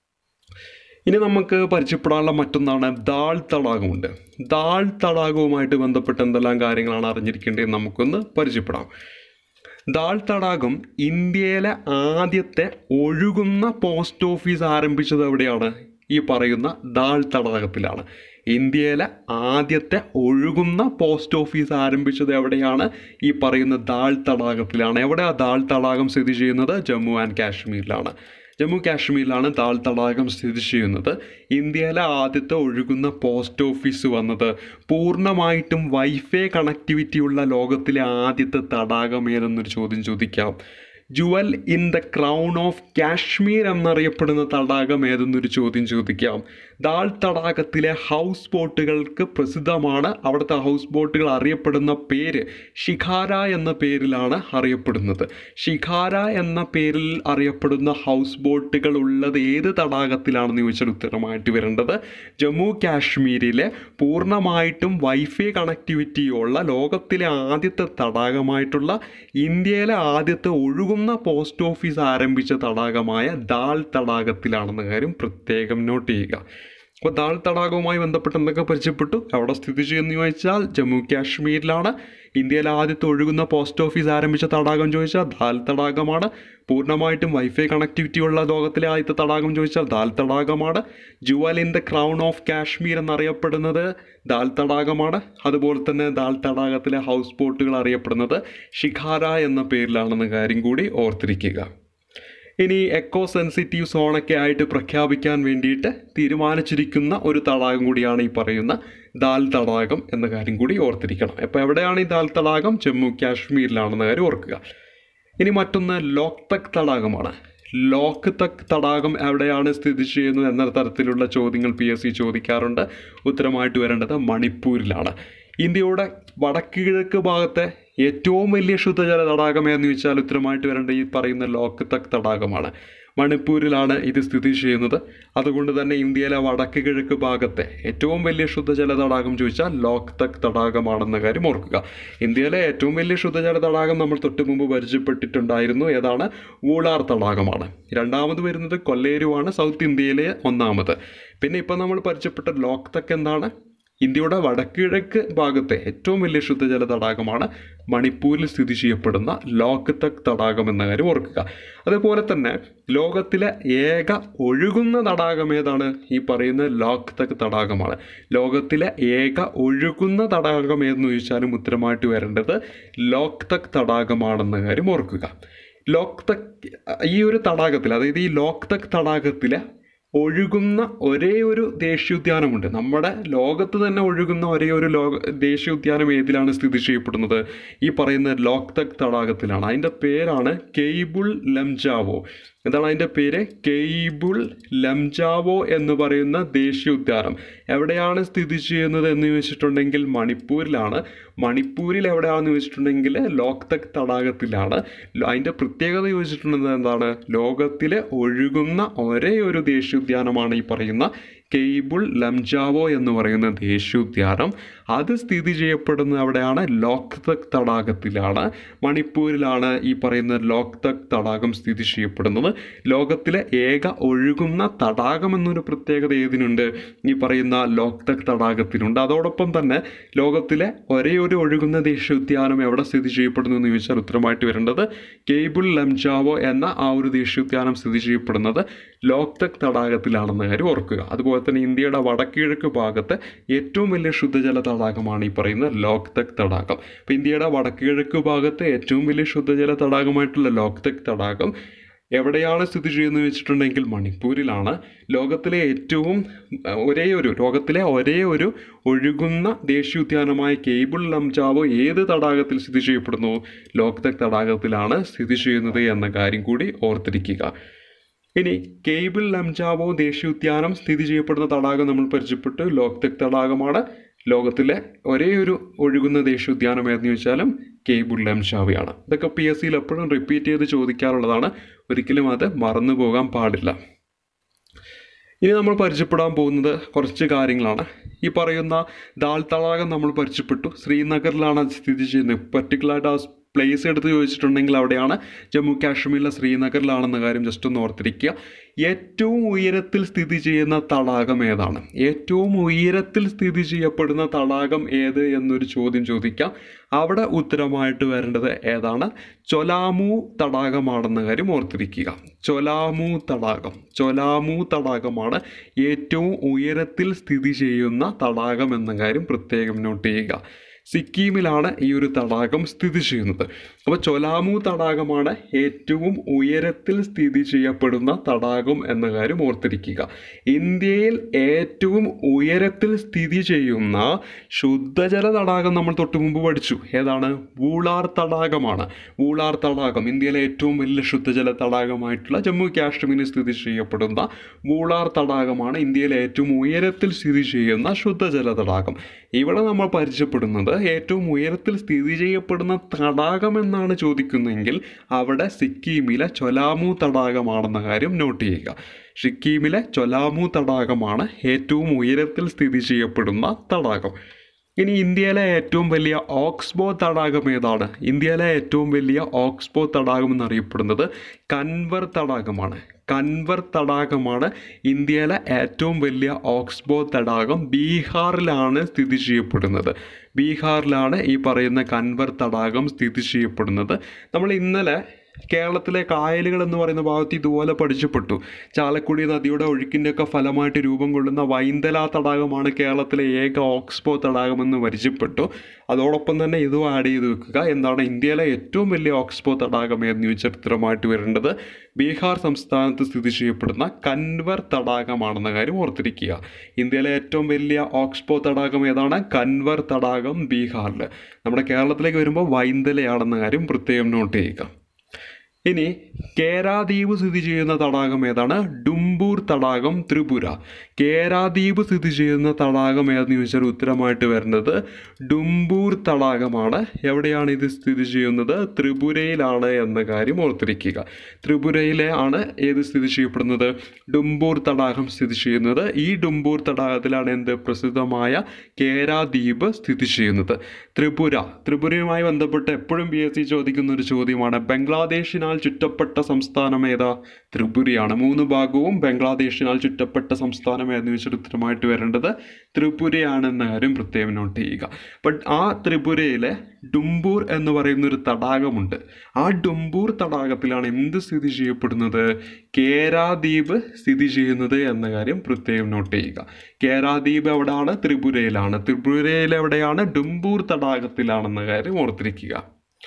Speaker 1: ഇനി നമുക്ക് പരിചയപ്പെടാനുള്ള മറ്റൊന്നാണ് ദാൾ തടാകമുണ്ട് ദാൾ തടാകവുമായിട്ട് ബന്ധപ്പെട്ട് എന്തെല്ലാം കാര്യങ്ങളാണ് അറിഞ്ഞിരിക്കേണ്ടത് നമുക്കൊന്ന് പരിചയപ്പെടാം ദാൾ തടാകം ഇന്ത്യയിലെ ആദ്യത്തെ ഒഴുകുന്ന പോസ്റ്റ് ഓഫീസ് ആരംഭിച്ചത് എവിടെയാണ് ഈ പറയുന്ന ദാൾ തടാകത്തിലാണ് ഇന്ത്യയിലെ ആദ്യത്തെ ഒഴുകുന്ന പോസ്റ്റ് ഓഫീസ് ആരംഭിച്ചത് എവിടെയാണ് ഈ പറയുന്ന ദാൾ തടാകത്തിലാണ് എവിടെ ആ ദാൾ തടാകം സ്ഥിതി ചെയ്യുന്നത് ജമ്മു ആൻഡ് കാശ്മീരിലാണ് ജമ്മു കാശ്മീരിലാണ് ദാൾ തടാകം സ്ഥിതി ചെയ്യുന്നത് ഇന്ത്യയിലെ ആദ്യത്തെ ഒഴുകുന്ന പോസ്റ്റ് ഓഫീസ് വന്നത് പൂർണ്ണമായിട്ടും വൈഫൈ കണക്ടിവിറ്റി ഉള്ള ലോകത്തിലെ ആദ്യത്തെ തടാകം ഏതെന്നൊരു ചോദ്യം ചോദിക്കാം jewel in the crown of Kashmir എന്നറിയപ്പെടുന്ന തടാകം ഏതെന്നൊരു ചോദ്യം ചോദിക്കാം ദാൽ തടാകത്തിലെ ഹൗസ് ബോട്ടുകൾക്ക് പ്രസിദ്ധമാണ് അവിടുത്തെ ഹൗസ് ബോട്ടുകൾ അറിയപ്പെടുന്ന പേര് ഷിഖാര എന്ന പേരിലാണ് അറിയപ്പെടുന്നത് ഷിഖാര എന്ന പേരിൽ അറിയപ്പെടുന്ന ഹൗസ് ബോട്ടുകൾ ഉള്ളത് ഏത് തടാകത്തിലാണെന്ന് ചോദിച്ചാൽ ഉത്തരമായിട്ട് വരേണ്ടത് ജമ്മു കാശ്മീരിലെ പൂർണ്ണമായിട്ടും വൈഫൈ കണക്ടിവിറ്റി ഉള്ള ലോകത്തിലെ ആദ്യത്തെ തടാകമായിട്ടുള്ള ഇന്ത്യയിലെ ആദ്യത്തെ ഒഴുകുന്ന പോസ്റ്റ് ഓഫീസ് ആരംഭിച്ച തടാകമായ ദാൽ തടാകത്തിലാണെന്ന കാര്യം പ്രത്യേകം നോട്ട് ചെയ്യുക അപ്പോൾ ദാൽ തടാകവുമായി ബന്ധപ്പെട്ട് എന്തൊക്കെ പരിചയപ്പെട്ടു അവിടെ സ്ഥിതി ചെയ്യുന്നു ചോദിച്ചാൽ ജമ്മു കാശ്മീരിലാണ് ഇന്ത്യയിലെ ആദ്യത്തെ ഒഴുകുന്ന പോസ്റ്റ് ഓഫീസ് ആരംഭിച്ച തടാകം ചോദിച്ചാൽ ദാൽ തടാകമാണ് പൂർണ്ണമായിട്ടും വൈഫൈ കണക്ടിവിറ്റി ഉള്ള ലോകത്തിലെ ആദ്യത്തെ തടാകം ചോദിച്ചാൽ ദാൽ തടാകമാണ് jewel in the crown of Kashmir എന്നറിയപ്പെടുന്നത് ദാൽ തടാകമാണ് അതുപോലെ തന്നെ ദാൽ തടാകത്തിലെ ഹൗസ് ബോട്ടുകൾ അറിയപ്പെടുന്നത് ഷിഖാര എന്ന പേരിലാണെന്ന കാര്യം കൂടി ഓർത്തിരിക്കുക ഇനി എക്കോ സെൻസിറ്റീവ് സോണൊക്കെ ആയിട്ട് പ്രഖ്യാപിക്കാൻ വേണ്ടിയിട്ട് തീരുമാനിച്ചിരിക്കുന്ന ഒരു തടാകം കൂടിയാണ് ഈ പറയുന്ന ദാൽ തടാകം എന്ന കാര്യം കൂടി ഓർത്തിരിക്കണം അപ്പോൾ എവിടെയാണ് ഈ ദാൽ തടാകം ജമ്മു കാശ്മീരിലാണെന്ന കാര്യം ഓർക്കുക ഇനി മറ്റൊന്ന് ലോക്തക് തടാകമാണ് ലോക്ക് തക് തടാകം എവിടെയാണ് സ്ഥിതി ചെയ്യുന്നത് എന്ന തരത്തിലുള്ള ചോദ്യങ്ങൾ പി എസ് സി ചോദിക്കാറുണ്ട് ഉത്തരമായിട്ട് വരേണ്ടത് മണിപ്പൂരിലാണ് ഇന്ത്യയുടെ വടക്ക് കിഴക്ക് ഭാഗത്തെ ഏറ്റവും വലിയ ശുദ്ധജല തടാകം എന്ന് ചോദിച്ചാൽ ഉത്തരമായിട്ട് വരേണ്ട ഈ പറയുന്ന ലോക്ക് തക് തടാകമാണ് മണിപ്പൂരിലാണ് ഇത് സ്ഥിതി ചെയ്യുന്നത് അതുകൊണ്ട് തന്നെ ഇന്ത്യയിലെ വടക്ക് കിഴക്ക് ഭാഗത്തെ ഏറ്റവും വലിയ ശുദ്ധജല തടാകം ചോദിച്ചാൽ ലോക് തക് തടാകമാണെന്ന കാര്യം ഓർക്കുക ഇന്ത്യയിലെ ഏറ്റവും വലിയ ശുദ്ധജല തടാകം നമ്മൾ തൊട്ട് മുമ്പ് പരിചയപ്പെട്ടിട്ടുണ്ടായിരുന്നു ഏതാണ് വൂളാർ തടാകമാണ് രണ്ടാമത് വരുന്നത് കൊല്ലേരുവാണ് സൗത്ത് ഇന്ത്യയിലെ ഒന്നാമത് പിന്നെ ഇപ്പം നമ്മൾ പരിചയപ്പെട്ട ലോക് തക് എന്താണ് ഇന്ത്യയുടെ വടക്കിഴക്ക് ഭാഗത്തെ ഏറ്റവും വലിയ ശുദ്ധജല തടാകമാണ് മണിപ്പൂരിൽ സ്ഥിതി ചെയ്യപ്പെടുന്ന ലോക് തക് തടാകം എന്ന കാര്യം ഓർക്കുക അതുപോലെ തന്നെ ലോകത്തിലെ ഏക ഒഴുകുന്ന തടാകം ഏതാണ് ഈ പറയുന്ന ലോക് തക് തടാകമാണ് ലോകത്തിലെ ഏക ഒഴുകുന്ന തടാകം ഏതെന്ന് ചോദിച്ചാലും ഉത്തരമായിട്ട് വരേണ്ടത് ലോക് തക് തടാകമാണെന്ന കാര്യം ഓർക്കുക ലോക് തക് ഈ ഒരു തടാകത്തിൽ അതായത് ഈ ലോക് തക് തടാകത്തിലെ ഒഴുകുന്ന ഒരേ ഒരു ദേശീയോദ്യാനമുണ്ട് നമ്മുടെ ലോകത്ത് തന്നെ ഒഴുകുന്ന ഒരേ ഒരു ലോക ദേശീയോദ്യാനം ഏതിലാണ് സ്ഥിതി ചെയ്യപ്പെടുന്നത് ഈ പറയുന്ന ലോക്തക് തടാകത്തിലാണ് അതിൻ്റെ പേരാണ് കെയ്ബുൾ ലംജാവോ എന്താണ് അതിൻ്റെ പേര് കെയ്ബുൾ ലംജാവോ എന്ന് പറയുന്ന ദേശീയോദ്യാനം എവിടെയാണ് സ്ഥിതി ചെയ്യുന്നത് എന്ന് ചോദിച്ചിട്ടുണ്ടെങ്കിൽ മണിപ്പൂരിലാണ് മണിപ്പൂരിൽ എവിടെയാണെന്ന് ചോദിച്ചിട്ടുണ്ടെങ്കിൽ ലോക്തക് തടാകത്തിലാണ് അതിൻ്റെ പ്രത്യേകത ചോദിച്ചിട്ടുണ്ടെങ്കിൽ എന്താണ് ലോകത്തിലെ ഒഴുകുന്ന ഒരേ ഒരു ദേശീയോദ്യാനമാണ് ഈ പറയുന്ന കെയ്ബിൾ ലംജാവോ എന്ന് പറയുന്ന ദേശീയോദ്യാനം അത് സ്ഥിതി ചെയ്യപ്പെടുന്നത് അവിടെയാണ് ലോക്തക് തടാകത്തിലാണ് മണിപ്പൂരിലാണ് ഈ പറയുന്ന ലോക്തക് തടാകം സ്ഥിതി ചെയ്യപ്പെടുന്നത് ലോകത്തിലെ ഏക ഒഴുകുന്ന തടാകം എന്നൊരു പ്രത്യേകത ഏതിനുണ്ട് ഈ പറയുന്ന ലോക്തക് തടാകത്തിനുണ്ട് അതോടൊപ്പം തന്നെ ലോകത്തിലെ ഒരേ ഒരു ഒഴുകുന്ന ദേശീയോദ്യാനം എവിടെ സ്ഥിതി ചെയ്യപ്പെടുന്നു എന്ന് ചോദിച്ചാൽ ഉത്തരമായിട്ട് വരേണ്ടത് കേബിൾ ലംജാവോ എന്ന ആ ഒരു ദേശീയോദ്യാനം സ്ഥിതി ചെയ്യപ്പെടുന്നത് ലോക്തക് തടാകത്തിലാണെന്ന കാര്യം ഓർക്കുക അതുപോലെ തന്നെ ഇന്ത്യയുടെ വടക്കിഴക്ക് ഭാഗത്ത് ഏറ്റവും വലിയ ശുദ്ധജല തടാകമാണ് ഈ പറയുന്ന ലോക്തക് തടാകം അപ്പോൾ ഇന്ത്യയുടെ വടക്കിഴക്ക് ഭാഗത്ത് ഏറ്റവും വലിയ ശുദ്ധജല തടാകമായിട്ടുള്ള ലോക്തക് തടാകം എവിടെയാണ് സ്ഥിതി ചെയ്യുന്നത് വെച്ചിട്ടുണ്ടെങ്കിൽ മണിപ്പൂരിലാണ് ലോകത്തിലെ ഏറ്റവും അഹ്, ഒരേ ഒരു ലോകത്തിലെ ഒരേ ഒരു ഒഴുകുന്ന ദേശീയോദ്യാനമായ കേബിൾ ലംജാവോ ഏത് തടാകത്തിൽ സ്ഥിതി ചെയ്യപ്പെടുന്നു ലോക്തക് തടാകത്തിലാണ് സ്ഥിതി ചെയ്യുന്നത് എന്ന കാര്യം കൂടി ഓർത്തിരിക്കുക ഇനി കേബിൾ ലംജാവോ ദേശീയോദ്യാനം സ്ഥിതി ചെയ്യപ്പെടുന്ന തടാകം നമ്മൾ പരിചയപ്പെട്ടു ലോക്തക് തടാകമാണ് ലോകത്തിലെ ഒരേ ഒരു ഒഴുകുന്ന ദേശീയോദ്യാനം ഏതെന്ന് ചോദിച്ചാലും കേബിൾ ലംജാവയാണ് ഇതൊക്കെ പി എസ് സിയിൽ എപ്പോഴും റിപ്പീറ്റ് ചെയ്ത് ചോദിക്കാറുള്ളതാണ് ഒരിക്കലും അത് മറന്നു പോകാൻ പാടില്ല ഇനി നമ്മൾ പരിചയപ്പെടാൻ പോകുന്നത് കുറച്ച് കാര്യങ്ങളാണ് ഈ പറയുന്ന ദാൽ തടാകം നമ്മൾ പരിചയപ്പെട്ടു ശ്രീനഗറിലാണ് അത് സ്ഥിതി ചെയ്യുന്നത് പർട്ടിക്കുലറായിട്ട് ആ പ്ലേസ് എടുത്ത് ചോദിച്ചിട്ടുണ്ടെങ്കിൽ അവിടെയാണ് ജമ്മു കാശ്മീരിലെ ശ്രീനഗറിലാണെന്ന കാര്യം ജസ്റ്റ് ഒന്ന് ഓർത്തിരിക്കുക ഏറ്റവും ഉയരത്തിൽ സ്ഥിതി ചെയ്യുന്ന തടാകം ഏതാണ് ഏറ്റവും ഉയരത്തിൽ സ്ഥിതി ചെയ്യപ്പെടുന്ന തടാകം ഏത് എന്നൊരു ചോദ്യം ചോദിക്കാം അവിടെ ഉത്തരമായിട്ട് വരേണ്ടത് ഏതാണ് ചൊലാമു തടാകമാണെന്ന കാര്യം ഓർത്തിരിക്കുക ചൊലാമു തടാകം ചൊലാമു തടാകമാണ് ഏറ്റവും ഉയരത്തിൽ സ്ഥിതി ചെയ്യുന്ന തടാകം എന്ന കാര്യം പ്രത്യേകം നോട്ട് ചെയ്യുക സിക്കിമിലാണ് ഈ ഒരു തടാകം സ്ഥിതി ചെയ്യുന്നത് അപ്പോൾ ചൊലാമു തടാകമാണ് ഏറ്റവും ഉയരത്തിൽ സ്ഥിതി ചെയ്യപ്പെടുന്ന തടാകം എന്ന കാര്യം ഓർത്തിരിക്കുക ഇന്ത്യയിൽ ഏറ്റവും ഉയരത്തിൽ സ്ഥിതി ചെയ്യുന്ന ശുദ്ധജല തടാകം നമ്മൾ തൊട്ട് മുമ്പ് പഠിച്ചു ഏതാണ് വൂളാർ തടാകമാണ് വൂളാർ തടാകം ഇന്ത്യയിലെ ഏറ്റവും വലിയ ശുദ്ധജല തടാകമായിട്ടുള്ള ജമ്മു കാശ്മീരിൽ സ്ഥിതി ചെയ്യപ്പെടുന്ന വൂളാർ തടാകമാണ് ഇന്ത്യയിലെ ഏറ്റവും ഉയരത്തിൽ സ്ഥിതി ചെയ്യുന്ന ശുദ്ധജല തടാകം ഇവിടെ നമ്മൾ പരിചയപ്പെടുന്നത് ഏറ്റവും ഉയരത്തിൽ സ്ഥിതി ചെയ്യപ്പെടുന്ന തടാകം എന്നാണ് ചോദിക്കുന്നതെങ്കിൽ അവിടെ സിക്കിമിലെ ചൊലാമു തടാകമാണെന്ന കാര്യം നോട്ട് ചെയ്യുക സിക്കിമിലെ ചൊലാമു തടാകമാണ് ഏറ്റവും ഉയരത്തിൽ സ്ഥിതി ചെയ്യപ്പെടുന്ന തടാകം ഇനി ഇന്ത്യയിലെ ഏറ്റവും വലിയ ഓക്സ്ബോ തടാകം ഏതാണ് ഇന്ത്യയിലെ ഏറ്റവും വലിയ ഓക്സ്ബോ തടാകം എന്നറിയപ്പെടുന്നത് കൻവർ തടാകമാണ് കൻവർ തടാകമാണ് ഇന്ത്യയിലെ ഏറ്റവും വലിയ ഓക്സ്ബോ തടാകം ബീഹാറിലാണ് സ്ഥിതി ചെയ്യപ്പെടുന്നത് ബീഹാറിലാണ് ഈ പറയുന്ന കൻവർ തടാകം സ്ഥിതി ചെയ്യപ്പെടുന്നത് നമ്മൾ ഇന്നലെ കേരളത്തിലെ കായലുകൾ എന്ന് പറയുന്ന ഭാഗത്ത് ഇതുപോലെ പഠിച്ചപ്പെട്ടു ചാലക്കുടി നദിയുടെ ഒഴുക്കിൻ്റെ ഒക്കെ ഫലമായിട്ട് രൂപം കൊള്ളുന്ന വൈന്തല തടാകമാണ് കേരളത്തിലെ ഏക ഓക്സ്ബോ തടാകമെന്ന് പരിചയപ്പെട്ടു അതോടൊപ്പം തന്നെ ഇതും ആഡ് ചെയ്ത് വെക്കുക എന്താണ് ഇന്ത്യയിലെ ഏറ്റവും വലിയ ഓക്സ്ബോ തടാകം എന്ന് ചോദിച്ചാൽ ഉത്തരമായിട്ട് വരേണ്ടത് ബീഹാർ സംസ്ഥാനത്ത് സ്ഥിതി ചെയ്യപ്പെടുന്ന കൻവർ തടാകമാണെന്ന കാര്യം ഓർത്തിരിക്കുക ഇന്ത്യയിലെ ഏറ്റവും വലിയ ഓക്സ്ബോ തടാകം ഏതാണ് കൻവർ തടാകം ബീഹാറിൽ നമ്മുടെ കേരളത്തിലേക്ക് വരുമ്പോൾ വൈന്തലയാണെന്ന കാര്യം പ്രത്യേകം നോട്ട് ചെയ്യുക ഇനി കേരാദ്വീപ് സ്ഥിതി ചെയ്യുന്ന തടാകം ഏതാണ് ഡുംബൂർ തടാകം ത്രിപുര കേരാദ്വീപ് സ്ഥിതി ചെയ്യുന്ന തടാകം ഏതെന്ന് ചോദിച്ചാൽ ഉത്തരമായിട്ട് വരുന്നത് ഡുംബൂർ തടാകമാണ് എവിടെയാണ് ഇത് സ്ഥിതി ചെയ്യുന്നത് ത്രിപുരയിലാണ് എന്ന കാര്യം ഓർത്തിരിക്കുക ത്രിപുരയിലെ ആണ് ഏത് സ്ഥിതി ചെയ്യപ്പെടുന്നത് ഡുംബൂർ തടാകം സ്ഥിതി ചെയ്യുന്നത് ഈ ഡുംബൂർ തടാകത്തിലാണ് എന്ത് പ്രസിദ്ധമായ കേരാദ്വീപ് സ്ഥിതി ചെയ്യുന്നത് ത്രിപുര ത്രിപുരയുമായി ബന്ധപ്പെട്ട് എപ്പോഴും പി എസ് സി ചോദിക്കുന്ന ഒരു ചോദ്യമാണ് ബംഗ്ലാദേശിനാൽ ചുറ്റപ്പെട്ട സംസ്ഥാനം ഏതാ ത്രിപുരയാണ് മൂന്ന് ഭാഗവും ബംഗ്ലാദേശിനാൽ ചുറ്റപ്പെട്ട സംസ്ഥാനം ഏതെന്ന് ചോദിച്ചാൽ ഉത്തരമായിട്ട് വരേണ്ടത് ത്രിപുരയാണെന്ന കാര്യം പ്രത്യേകം നോട്ട് ചെയ്യുക ബട്ട് ആ ത്രിപുരയിലെ ഡുംബൂർ എന്ന് പറയുന്ന ഒരു തടാകമുണ്ട് ആ ഡുംബൂർ തടാകത്തിലാണ് എന്ത് സ്ഥിതി ചെയ്യപ്പെടുന്നത് കേരാദ്വീപ് സ്ഥിതി ചെയ്യുന്നത് എന്ന കാര്യം പ്രത്യേകം നോട്ട് ചെയ്യുക കേരാദ്വീപ് എവിടെയാണ് ത്രിപുരയിലാണ് ത്രിപുരയിൽ എവിടെയാണ് ഡുംബൂർ തടാകത്തിലാണെന്ന കാര്യം ഓർത്തിരിക്കുക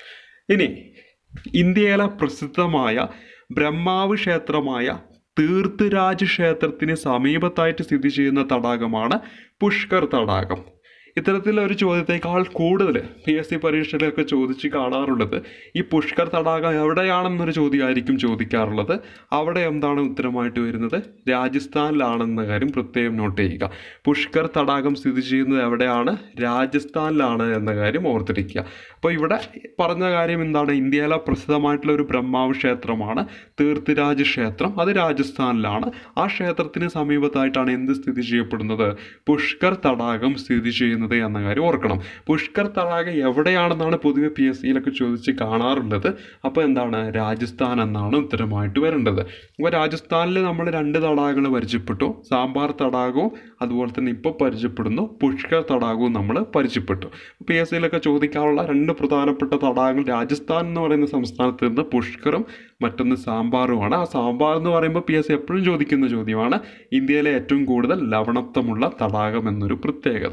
Speaker 1: ഇനി ഇന്ത്യയിലെ പ്രസിദ്ധമായ ബ്രഹ്മാവ് ക്ഷേത്രമായ തീർത്ഥരാജ് ക്ഷേത്രത്തിന് സമീപത്തായിട്ട് സ്ഥിതി ചെയ്യുന്ന തടാകമാണ് പുഷ്കർ തടാകം ഇത്തരത്തിലുള്ള ഒരു ചോദ്യത്തേക്കാൾ കൂടുതൽ പി എസ് സി പരീക്ഷയിലൊക്കെ ചോദിച്ച് കാണാറുള്ളത് ഈ പുഷ്കർ തടാകം എവിടെയാണെന്നൊരു ചോദ്യമായിരിക്കും ചോദിക്കാറുള്ളത് അവിടെ എന്താണ് ഉത്തരമായിട്ട് വരുന്നത് രാജസ്ഥാനിലാണെന്ന കാര്യം പ്രത്യേകം നോട്ട് ചെയ്യുക പുഷ്കർ തടാകം സ്ഥിതി ചെയ്യുന്നത് എവിടെയാണ് രാജസ്ഥാനിലാണ് എന്ന കാര്യം ഓർത്തിരിക്കുക അപ്പോൾ ഇവിടെ പറഞ്ഞ കാര്യം എന്താണ് ഇന്ത്യയിലെ പ്രസിദ്ധമായിട്ടുള്ള ഒരു ബ്രഹ്മാവ് ക്ഷേത്രമാണ് തീർത്ഥരാജ് ക്ഷേത്രം അത് രാജസ്ഥാനിലാണ് ആ ക്ഷേത്രത്തിന് സമീപത്തായിട്ടാണ് എന്ത് സ്ഥിതി ചെയ്യപ്പെടുന്നത് പുഷ്കർ തടാകം സ്ഥിതി ചെയ്യുന്നത് എന്ന കാര്യം ഓർക്കണം പുഷ്കർ തടാകം എവിടെയാണെന്നാണ് പൊതുവെ പി എസ് സിയിലൊക്കെ ചോദിച്ച് കാണാറുള്ളത് അപ്പോൾ എന്താണ് രാജസ്ഥാൻ എന്നാണ് ഉത്തരമായിട്ട് വരേണ്ടത് അപ്പോൾ രാജസ്ഥാനിൽ നമ്മൾ രണ്ട് തടാകങ്ങൾ പരിചയപ്പെട്ടു സാമ്പാർ തടാകവും അതുപോലെ തന്നെ ഇപ്പോൾ പരിചയപ്പെടുന്നു പുഷ്കർ തടാകവും നമ്മൾ പരിചയപ്പെട്ടു പി എസ് സിയിലൊക്കെ ചോദിക്കാനുള്ള രണ്ട് പ്രധാനപ്പെട്ട തടാകങ്ങൾ രാജസ്ഥാൻ എന്ന് പറയുന്ന സംസ്ഥാനത്ത് നിന്ന് പുഷ്കറും മറ്റൊന്ന് സാമ്പാറുമാണ് ആ സാമ്പാർ എന്ന് പറയുമ്പോൾ പി എസ് സി എപ്പോഴും ചോദിക്കുന്ന ചോദ്യമാണ് ഇന്ത്യയിലെ ഏറ്റവും കൂടുതൽ ലവണത്വമുള്ള തടാകം എന്നൊരു പ്രത്യേകത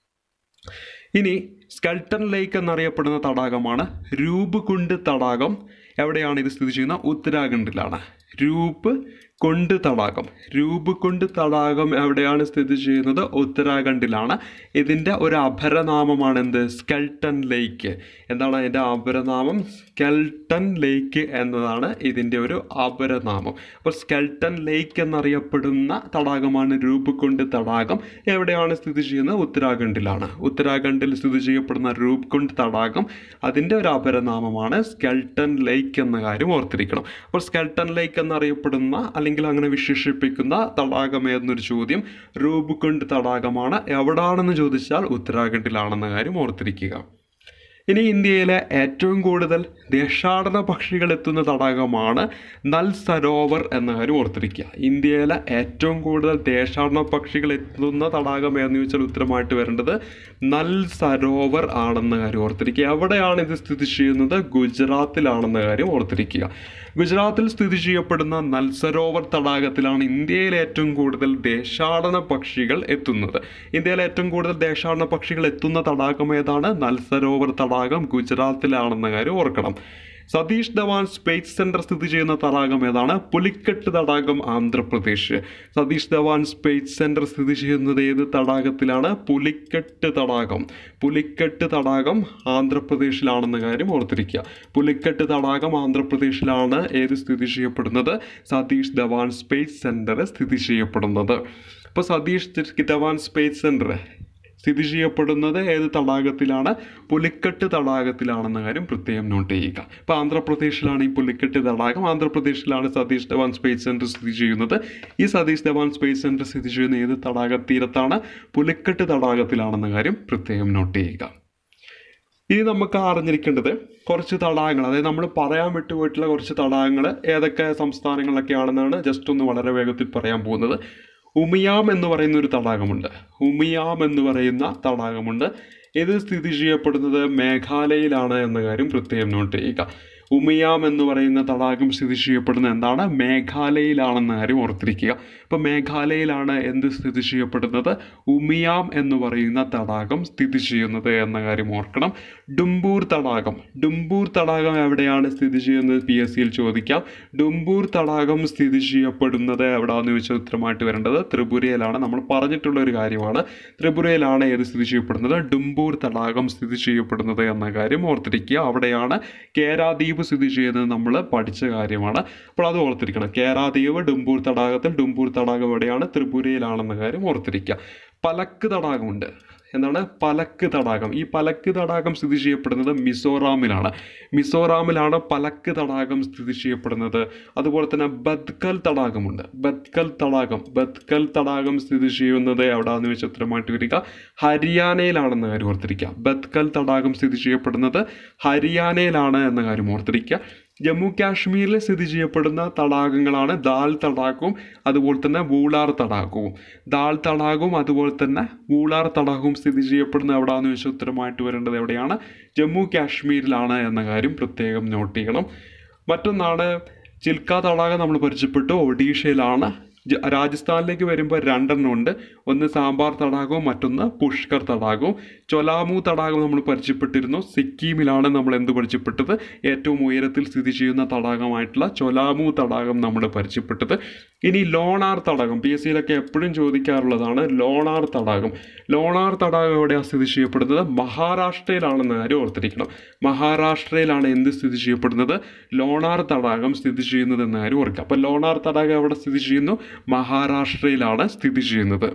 Speaker 1: ഇനി സ്കൾട്ടൺ ലേക്ക് എന്നറിയപ്പെടുന്ന തടാകമാണ് രൂപകുണ്ട് തടാകം എവിടെയാണ് ഇത് സ്ഥിതി ചെയ്യുന്നത് ഉത്തരാഖണ്ഡിലാണ് രൂപ് കൊണ്ട് തടാകം രൂപകുണ്ട് തടാകം എവിടെയാണ് സ്ഥിതി ചെയ്യുന്നത് ഉത്തരാഖണ്ഡിലാണ് ഇതിൻ്റെ ഒരു അപരനാമമാണ് എന്ത് സ്കെൽട്ടൺ ലേക്ക് എന്താണ് അതിൻ്റെ അപരനാമം സ്കെൽട്ടൺ ലേക്ക് എന്നതാണ് ഇതിൻ്റെ ഒരു അപരനാമം അപ്പോൾ സ്കെൽട്ടൺ ലേക്ക് എന്നറിയപ്പെടുന്ന തടാകമാണ് രൂപകുണ്ട് തടാകം എവിടെയാണ് സ്ഥിതി ചെയ്യുന്നത് ഉത്തരാഖണ്ഡിലാണ് ഉത്തരാഖണ്ഡിൽ സ്ഥിതി ചെയ്യപ്പെടുന്ന രൂപകുണ്ട് തടാകം അതിൻ്റെ ഒരു അപരനാമമാണ് സ്കെൽട്ടൺ ലേക്ക് എന്ന കാര്യം ഓർത്തിരിക്കണം അപ്പോൾ സ്കെൽട്ടൺ ലേക്ക് എന്നറിയപ്പെടുന്ന അല്ലെങ്കിൽ അങ്ങനെ വിശേഷിപ്പിക്കുന്ന തടാകം എന്നൊരു ചോദ്യം രൂപകുണ്ട് തടാകമാണ് എവിടാണെന്ന് ചോദിച്ചാൽ ഉത്തരാഖണ്ഡിലാണെന്ന കാര്യം ഓർത്തിരിക്കുക ഇനി ഇന്ത്യയിലെ ഏറ്റവും കൂടുതൽ ദേശാടന പക്ഷികൾ എത്തുന്ന തടാകമാണ് നൽ സരോവർ എന്ന കാര്യം ഓർത്തിരിക്കുക ഇന്ത്യയിലെ ഏറ്റവും കൂടുതൽ ദേശാടന പക്ഷികൾ എത്തുന്ന തടാകം എന്ന് ചോദിച്ചാൽ ഉത്തരമായിട്ട് വരേണ്ടത് നൽ സരോവർ ആണെന്ന കാര്യം ഓർത്തിരിക്കുക എവിടെയാണ് ഇത് സ്ഥിതി ചെയ്യുന്നത് ഗുജറാത്തിലാണെന്ന കാര്യം ഓർത്തിരിക്കുക ഗുജറാത്തിൽ സ്ഥിതി ചെയ്യപ്പെടുന്ന നൽസരോവർ തടാകത്തിലാണ് ഇന്ത്യയിൽ ഏറ്റവും കൂടുതൽ ദേശാടന പക്ഷികൾ എത്തുന്നത് ഇന്ത്യയിൽ ഏറ്റവും കൂടുതൽ ദേശാടന പക്ഷികൾ എത്തുന്ന തടാകം ഏതാണ് നൽസരോവർ തടാകം ഗുജറാത്തിലാണെന്ന കാര്യം ഓർക്കണം സതീഷ് ധവാൻ സ്പേസ് സെന്റർ സ്ഥിതി ചെയ്യുന്ന തടാകം ഏതാണ് പുലിക്കെട്ട് തടാകം ആന്ധ്രാപ്രദേശ് സതീഷ് ധവാൻ സ്പേസ് സെന്റർ സ്ഥിതി ചെയ്യുന്നത് ഏത് തടാകത്തിലാണ് പുലിക്കെട്ട് തടാകം പുലിക്കെട്ട് തടാകം ആന്ധ്രാപ്രദേശിലാണെന്ന കാര്യം ഓർത്തിരിക്കുക പുലിക്കെട്ട് തടാകം ആന്ധ്രാപ്രദേശിലാണ് ഏത് സ്ഥിതി ചെയ്യപ്പെടുന്നത് സതീഷ് ധവാൻ സ്പേസ് സെന്റർ സ്ഥിതി ചെയ്യപ്പെടുന്നത് അപ്പോൾ സതീഷ് ധവാൻ സ്പേസ് സെന്റർ സ്ഥിതി ചെയ്യപ്പെടുന്നത് ഏത് തടാകത്തിലാണ് പുലിക്കെട്ട് തടാകത്തിലാണെന്ന കാര്യം പ്രത്യേകം നോട്ട് ചെയ്യുക ഇപ്പോൾ ആന്ധ്രാപ്രദേശിലാണ് ഈ പുലിക്കെട്ട് തടാകം ആന്ധ്രാപ്രദേശിലാണ് സതീഷ് ധവാൻ സ്പേസ് സെൻറ്റർ സ്ഥിതി ചെയ്യുന്നത് ഈ സതീഷ് ധവാൻ സ്പേസ് സെൻറ്റർ സ്ഥിതി ചെയ്യുന്ന ഏത് തടാക തീരത്താണ് പുലിക്കെട്ട് തടാകത്തിലാണെന്ന കാര്യം പ്രത്യേകം നോട്ട് ചെയ്യുക ഇനി നമുക്ക് അറിഞ്ഞിരിക്കേണ്ടത് കുറച്ച് തടാകങ്ങൾ അതായത് നമ്മൾ പറയാൻ വിട്ടുപോയിട്ടുള്ള കുറച്ച് തടാകങ്ങൾ ഏതൊക്കെ സംസ്ഥാനങ്ങളിലൊക്കെയാണെന്നാണ് ജസ്റ്റ് ഒന്ന് വളരെ വേഗത്തിൽ പറയാൻ പോകുന്നത് ഉമിയാം എന്ന് പറയുന്ന ഒരു തടാകമുണ്ട് ഉമിയാം എന്ന് പറയുന്ന തടാകമുണ്ട് ഇത് സ്ഥിതി ചെയ്യപ്പെടുന്നത് മേഘാലയയിലാണ് എന്ന കാര്യം പ്രത്യേകം നോട്ട് ചെയ്യുക ഉമിയാം എന്ന് പറയുന്ന തടാകം സ്ഥിതി ചെയ്യപ്പെടുന്നത് എന്താണ് മേഘാലയയിലാണെന്ന കാര്യം ഓർത്തിരിക്കുക അപ്പോൾ മേഘാലയയിലാണ് എന്ത് സ്ഥിതി ചെയ്യപ്പെടുന്നത് ഉമിയാം എന്ന് പറയുന്ന തടാകം സ്ഥിതി ചെയ്യുന്നത് എന്ന കാര്യം ഓർക്കണം ഡുംബൂർ തടാകം ഡുംബൂർ തടാകം എവിടെയാണ് സ്ഥിതി ചെയ്യുന്നത് പി എസ് സിയിൽ ചോദിക്കാം ഡുംബൂർ തടാകം സ്ഥിതി ചെയ്യപ്പെടുന്നത് എവിടെയാണെന്ന് ചോദിച്ചാൽ ഉത്തരമായിട്ട് വരേണ്ടത് ത്രിപുരയിലാണ് നമ്മൾ പറഞ്ഞിട്ടുള്ള ഒരു കാര്യമാണ് ത്രിപുരയിലാണ് ഏത് സ്ഥിതി ചെയ്യപ്പെടുന്നത് ഡുംബൂർ തടാകം സ്ഥിതി ചെയ്യപ്പെടുന്നത് എന്ന കാര്യം ഓർത്തിരിക്കുക അവിടെയാണ് കേരാദ്വീപ് സ്ഥിതി ചെയ്യുന്നത് നമ്മൾ പഠിച്ച കാര്യമാണ് അപ്പോൾ അത് ഓർത്തിരിക്കണം കേരാദ്വീപ് ഡുംബൂർ തടാകത്തിൽ ഡുംബൂർ തടാകം എവിടെയാണ് ത്രിപുരയിലാണെന്ന കാര്യം ഓർത്തിരിക്കുക പലക്ക് തടാകമുണ്ട് എന്താണ് പലക്ക് തടാകം ഈ പലക്ക് തടാകം സ്ഥിതി ചെയ്യപ്പെടുന്നത് മിസോറാമിലാണ് മിസോറാമിലാണ് പലക്ക് തടാകം സ്ഥിതി ചെയ്യപ്പെടുന്നത് അതുപോലെ തന്നെ ബദ്കൽ തടാകമുണ്ട് ബദ്കൽ തടാകം ബദ്കൽ തടാകം സ്ഥിതി ചെയ്യുന്നത് എവിടെയാണെന്ന് വെച്ചാൽ ഉത്തരമായിട്ട് വരിക ഹരിയാനയിലാണെന്ന കാര്യം ഓർത്തിരിക്കുക ബദ്കൽ തടാകം സ്ഥിതി ചെയ്യപ്പെടുന്നത് ഹരിയാനയിലാണ് എന്ന കാര്യം ഓർത്തിരിക്കുക ജമ്മു കാശ്മീരിൽ സ്ഥിതി ചെയ്യപ്പെടുന്ന തടാകങ്ങളാണ് ദാൽ തടാകവും അതുപോലെ തന്നെ വൂളാർ തടാകവും ദാൽ തടാകവും അതുപോലെ തന്നെ വൂളാർ തടാകവും സ്ഥിതി ചെയ്യപ്പെടുന്ന എവിടെയാണെന്ന് വെച്ചാൽ ഉത്തരമായിട്ട് വരേണ്ടത് എവിടെയാണ് ജമ്മു കാശ്മീരിലാണ് എന്ന കാര്യം പ്രത്യേകം നോട്ട് ചെയ്യണം മറ്റൊന്നാണ് ചിൽക്ക തടാകം നമ്മൾ പരിചയപ്പെട്ടു ഒഡീഷയിലാണ് ജ- രാജസ്ഥാനിലേക്ക് വരുമ്പോൾ രണ്ടെണ്ണം ഉണ്ട് ഒന്ന് സാമ്പാർ തടാകവും മറ്റൊന്ന് പുഷ്കർ തടാകവും ചൊലാമു തടാകം നമ്മൾ പരിചയപ്പെട്ടിരുന്നു സിക്കിമിലാണ് നമ്മൾ എന്ത് പരിചയപ്പെട്ടത് ഏറ്റവും ഉയരത്തിൽ സ്ഥിതി ചെയ്യുന്ന തടാകമായിട്ടുള്ള ചൊലാമു തടാകം നമ്മൾ പരിചയപ്പെട്ടത് ഇനി ലോണാർ തടാകം പി എസ് സിയിലൊക്കെ എപ്പോഴും ചോദിക്കാറുള്ളതാണ് ലോണാർ തടാകം ലോണാർ തടാകം എവിടെയാണ് സ്ഥിതി ചെയ്യപ്പെടുന്നത് മഹാരാഷ്ട്രയിലാണെന്ന കാര്യം ഓർത്തിരിക്കണം മഹാരാഷ്ട്രയിലാണ് എന്ത് സ്ഥിതി ചെയ്യപ്പെടുന്നത് ലോണാർ തടാകം സ്ഥിതി ചെയ്യുന്നത് എന്ന കാര്യം ഓർക്കുക അപ്പോൾ ലോണാർ തടാകം എവിടെ സ്ഥിതി ചെയ്യുന്നു മഹാരാഷ്ട്രയിലാണ് സ്ഥിതി ചെയ്യുന്നത്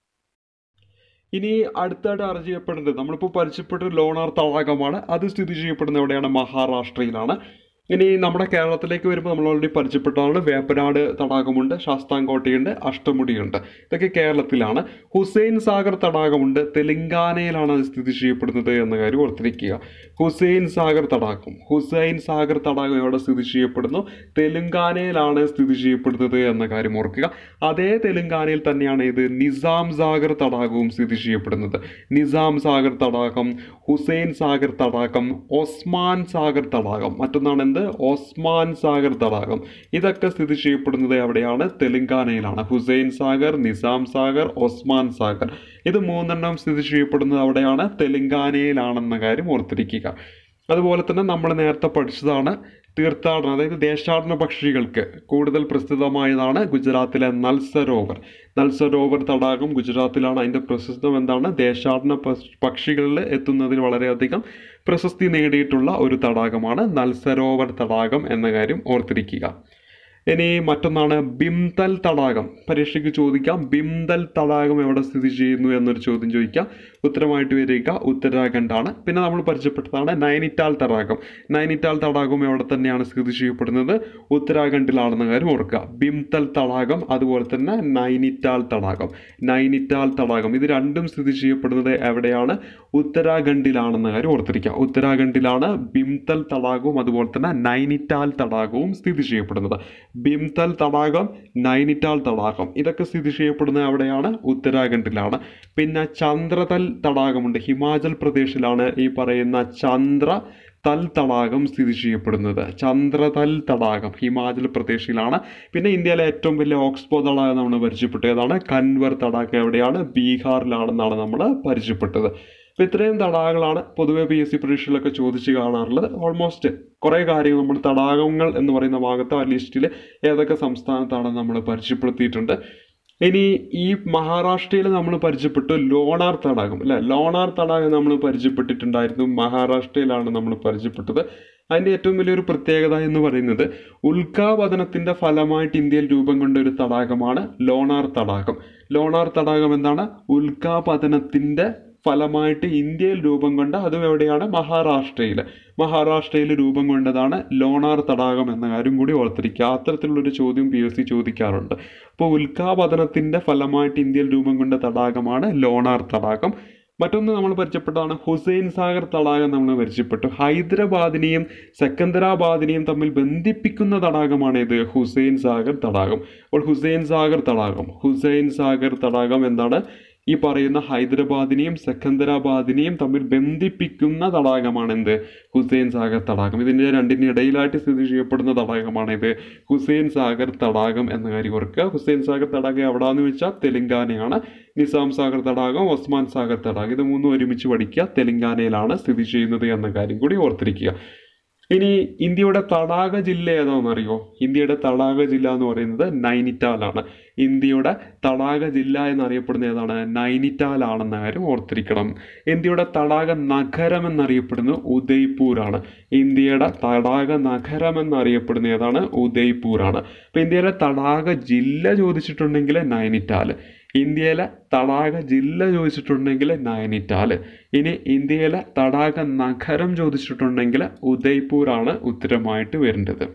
Speaker 1: ഇനി അടുത്തായിട്ട് അറിയപ്പെടേണ്ടത് നമ്മളിപ്പോൾ പരിചയപ്പെട്ട ലോണാർ തടാകമാണ് അത് സ്ഥിതി ചെയ്യപ്പെടുന്നത് എവിടെയാണ് മഹാരാഷ്ട്രയിലാണ് ഇനി നമ്മുടെ കേരളത്തിലേക്ക് വരുമ്പോൾ നമ്മൾ ഓൾറെഡി പരിചയപ്പെട്ടതാണ് വേപ്പനാട് തടാകമുണ്ട് ശാസ്താംകോട്ടയുണ്ട് അഷ്ടമുടിയുണ്ട് ഇതൊക്കെ കേരളത്തിലാണ് ഹുസൈൻ സാഗർ തടാകമുണ്ട് തെലങ്കാനയിലാണ് അത് സ്ഥിതി ചെയ്യപ്പെടുന്നത് എന്ന കാര്യം ഓർത്തിരിക്കുക ഹുസൈൻ സാഗർ തടാകം ഹുസൈൻ സാഗർ തടാകം എവിടെ സ്ഥിതി ചെയ്യപ്പെടുന്നു തെലങ്കാനയിലാണ് സ്ഥിതി ചെയ്യപ്പെടുന്നത് എന്ന കാര്യം ഓർക്കുക അതേ തെലങ്കാനയിൽ തന്നെയാണ് ഇത് നിസാം സാഗർ തടാകവും സ്ഥിതി ചെയ്യപ്പെടുന്നത് നിസാം സാഗർ തടാകം ഹുസൈൻ സാഗർ തടാകം ഒസ്മാൻ സാഗർ തടാകം മറ്റൊന്നാണ് എന്ത് ഒസ്മാൻ സാഗർ തടാകം ഇതൊക്കെ സ്ഥിതി ചെയ്യപ്പെടുന്നത് എവിടെയാണ് തെലങ്കാനയിലാണ് ഹുസൈൻ സാഗർ നിസാം സാഗർ ഒസ്മാൻ സാഗർ ഇത് മൂന്നെണ്ണം സ്ഥിതി ചെയ്യപ്പെടുന്നത് അവിടെയാണ് തെലങ്കാനയിലാണെന്ന കാര്യം ഓർത്തിരിക്കുക അതുപോലെ തന്നെ നമ്മൾ നേരത്തെ പഠിച്ചതാണ് തീർത്ഥാടനം അതായത് ദേശാടന പക്ഷികൾക്ക് കൂടുതൽ പ്രസിദ്ധമായതാണ് ഗുജറാത്തിലെ നൽസരോവർ നൽസരോവർ തടാകം ഗുജറാത്തിലാണ് അതിൻ്റെ പ്രസിദ്ധം എന്താണ് ദേശാടന പ- പക്ഷികളിൽ എത്തുന്നതിന് വളരെയധികം പ്രശസ്തി നേടിയിട്ടുള്ള ഒരു തടാകമാണ് നൽസരോവർ തടാകം എന്ന കാര്യം ഓർത്തിരിക്കുക ഇനി മറ്റൊന്നാണ് ബിംതൽ തടാകം പരീക്ഷയ്ക്ക് ചോദിക്കാം ബിംതൽ തടാകം എവിടെ സ്ഥിതി ചെയ്യുന്നു എന്നൊരു ചോദ്യം ചോദിക്കാം ഉത്തരമായിട്ട് വരിക ഉത്തരാഖണ്ഡാണ് പിന്നെ നമ്മൾ പരിചയപ്പെട്ടതാണ് നൈനിറ്റാൽ തടാകം നൈനിറ്റാൽ തടാകം എവിടെ തന്നെയാണ് സ്ഥിതി ചെയ്യപ്പെടുന്നത് ഉത്തരാഖണ്ഡിലാണെന്ന കാര്യം ഓർക്കുക ബിംതൽ തടാകം അതുപോലെ തന്നെ നൈനിറ്റാൽ തടാകം നൈനിറ്റാൽ തടാകം ഇത് രണ്ടും സ്ഥിതി ചെയ്യപ്പെടുന്നത് എവിടെയാണ് ഉത്തരാഖണ്ഡിലാണെന്ന കാര്യം ഓർത്തിരിക്കുക ഉത്തരാഖണ്ഡിലാണ് ബിംതൽ തടാകവും അതുപോലെ തന്നെ നൈനിറ്റാൽ തടാകവും സ്ഥിതി ചെയ്യപ്പെടുന്നത് ഭീംതൽ തടാകം നൈനിറ്റാൾ തടാകം ഇതൊക്കെ സ്ഥിതി ചെയ്യപ്പെടുന്നത് എവിടെയാണ് ഉത്തരാഖണ്ഡിലാണ് പിന്നെ ചന്ദ്രതൽ തടാകമുണ്ട് ഹിമാചൽ പ്രദേശിലാണ് ഈ പറയുന്ന ചന്ദ്ര തൽ തടാകം സ്ഥിതി ചെയ്യപ്പെടുന്നത് ചന്ദ്രതൽ തടാകം ഹിമാചൽ പ്രദേശിലാണ് പിന്നെ ഇന്ത്യയിലെ ഏറ്റവും വലിയ ഓക്സ്ബോ തടാകം നമ്മൾ പരിചയപ്പെട്ടു ഏതാണ് കൻവർ തടാകം എവിടെയാണ് ബീഹാറിലാണെന്നാണ് നമ്മൾ പരിചയപ്പെട്ടത് അപ്പോൾ ഇത്രയും തടാകങ്ങളാണ് പൊതുവെ പി എസ് സി പരീക്ഷയിലൊക്കെ ചോദിച്ച് കാണാറുള്ളത് ഓൾമോസ്റ്റ് കുറേ കാര്യങ്ങൾ നമ്മൾ തടാകങ്ങൾ എന്ന് പറയുന്ന ഭാഗത്ത് ആ ലിസ്റ്റിൽ ഏതൊക്കെ സംസ്ഥാനത്താണ് നമ്മൾ പരിചയപ്പെടുത്തിയിട്ടുണ്ട് ഇനി ഈ മഹാരാഷ്ട്രയിൽ നമ്മൾ പരിചയപ്പെട്ടു ലോണാർ തടാകം അല്ലെ ലോണാർ തടാകം നമ്മൾ പരിചയപ്പെട്ടിട്ടുണ്ടായിരുന്നു മഹാരാഷ്ട്രയിലാണ് നമ്മൾ പരിചയപ്പെട്ടത് അതിൻ്റെ ഏറ്റവും വലിയൊരു പ്രത്യേകത എന്ന് പറയുന്നത് ഉൽക്കാപതനത്തിൻ്റെ ഫലമായിട്ട് ഇന്ത്യയിൽ രൂപം കൊണ്ട ഒരു തടാകമാണ് ലോണാർ തടാകം ലോണാർ തടാകം എന്താണ് ഉൽക്കാപതനത്തിൻ്റെ ഫലമായിട്ട് ഇന്ത്യയിൽ രൂപം കൊണ്ട അതും എവിടെയാണ് മഹാരാഷ്ട്രയിൽ മഹാരാഷ്ട്രയിൽ രൂപം കൊണ്ടതാണ് ലോണാർ തടാകം എന്ന കാര്യം കൂടി ഓർത്തിരിക്കുക അത്തരത്തിലുള്ളൊരു ചോദ്യം പി എസ് സി ചോദിക്കാറുണ്ട് അപ്പോൾ ഉൽക്കാപതനത്തിൻ്റെ ഫലമായിട്ട് ഇന്ത്യയിൽ രൂപം കൊണ്ട തടാകമാണ് ലോണാർ തടാകം മറ്റൊന്ന് നമ്മൾ പരിചയപ്പെട്ടതാണ് ഹുസൈൻ സാഗർ തടാകം നമ്മൾ പരിചയപ്പെട്ടു ഹൈദരാബാദിനെയും സെക്കന്ദരാബാദിനെയും തമ്മിൽ ബന്ധിപ്പിക്കുന്ന തടാകമാണ് ഇത് ഹുസൈൻ സാഗർ തടാകം അപ്പോൾ ഹുസൈൻ സാഗർ തടാകം ഹുസൈൻ സാഗർ തടാകം എന്താണ് ഈ പറയുന്ന ഹൈദരാബാദിനെയും സെക്കന്ദരാബാദിനെയും തമ്മിൽ ബന്ധിപ്പിക്കുന്ന തടാകമാണ് എന്ത് ഹുസൈൻ സാഗർ തടാകം ഇതിൻ്റെ രണ്ടിൻ്റെ ഇടയിലായിട്ട് സ്ഥിതി ചെയ്യപ്പെടുന്ന തടാകമാണ് ഇത് ഹുസൈൻ സാഗർ തടാകം എന്ന കാര്യം ഓർക്കുക ഹുസൈൻ സാഗർ തടാകം എവിടാന്ന് വെച്ചാൽ തെലങ്കാനയാണ് നിസാം സാഗർ തടാകം ഒസ്മാൻ സാഗർ തടാകം ഇത് മൂന്നും ഒരുമിച്ച് പഠിക്കുക തെലങ്കാനയിലാണ് സ്ഥിതി ചെയ്യുന്നത് എന്ന കാര്യം കൂടി ഓർത്തിരിക്കുക ഇനി ഇന്ത്യയുടെ തടാക ജില്ല ഏതാണെന്നറിയോ ഇന്ത്യയുടെ തടാക ജില്ല എന്ന് പറയുന്നത് നൈനിറ്റാലാണ് ഇന്ത്യയുടെ തടാക ജില്ല എന്നറിയപ്പെടുന്ന ഏതാണ് നൈനിറ്റാൽ ആണെന്ന കാര്യം ഓർത്തിരിക്കണം ഇന്ത്യയുടെ തടാക നഗരം എന്നറിയപ്പെടുന്നത് ഉദയ്പൂരാണ് ഇന്ത്യയുടെ തടാക നഗരം എന്നറിയപ്പെടുന്ന ഏതാണ് ഉദയ്പൂരാണ് അപ്പോൾ ഇന്ത്യയിലെ തടാക ജില്ല ചോദിച്ചിട്ടുണ്ടെങ്കിൽ നൈനിറ്റാൽ ഇന്ത്യയിലെ തടാക ജില്ല ചോദിച്ചിട്ടുണ്ടെങ്കിൽ നൈനിറ്റാൽ ഇനി ഇന്ത്യയിലെ തടാക നഗരം ചോദിച്ചിട്ടുണ്ടെങ്കിൽ ഉദയ്പൂരാണ് ഉത്തരമായിട്ട് വരേണ്ടത്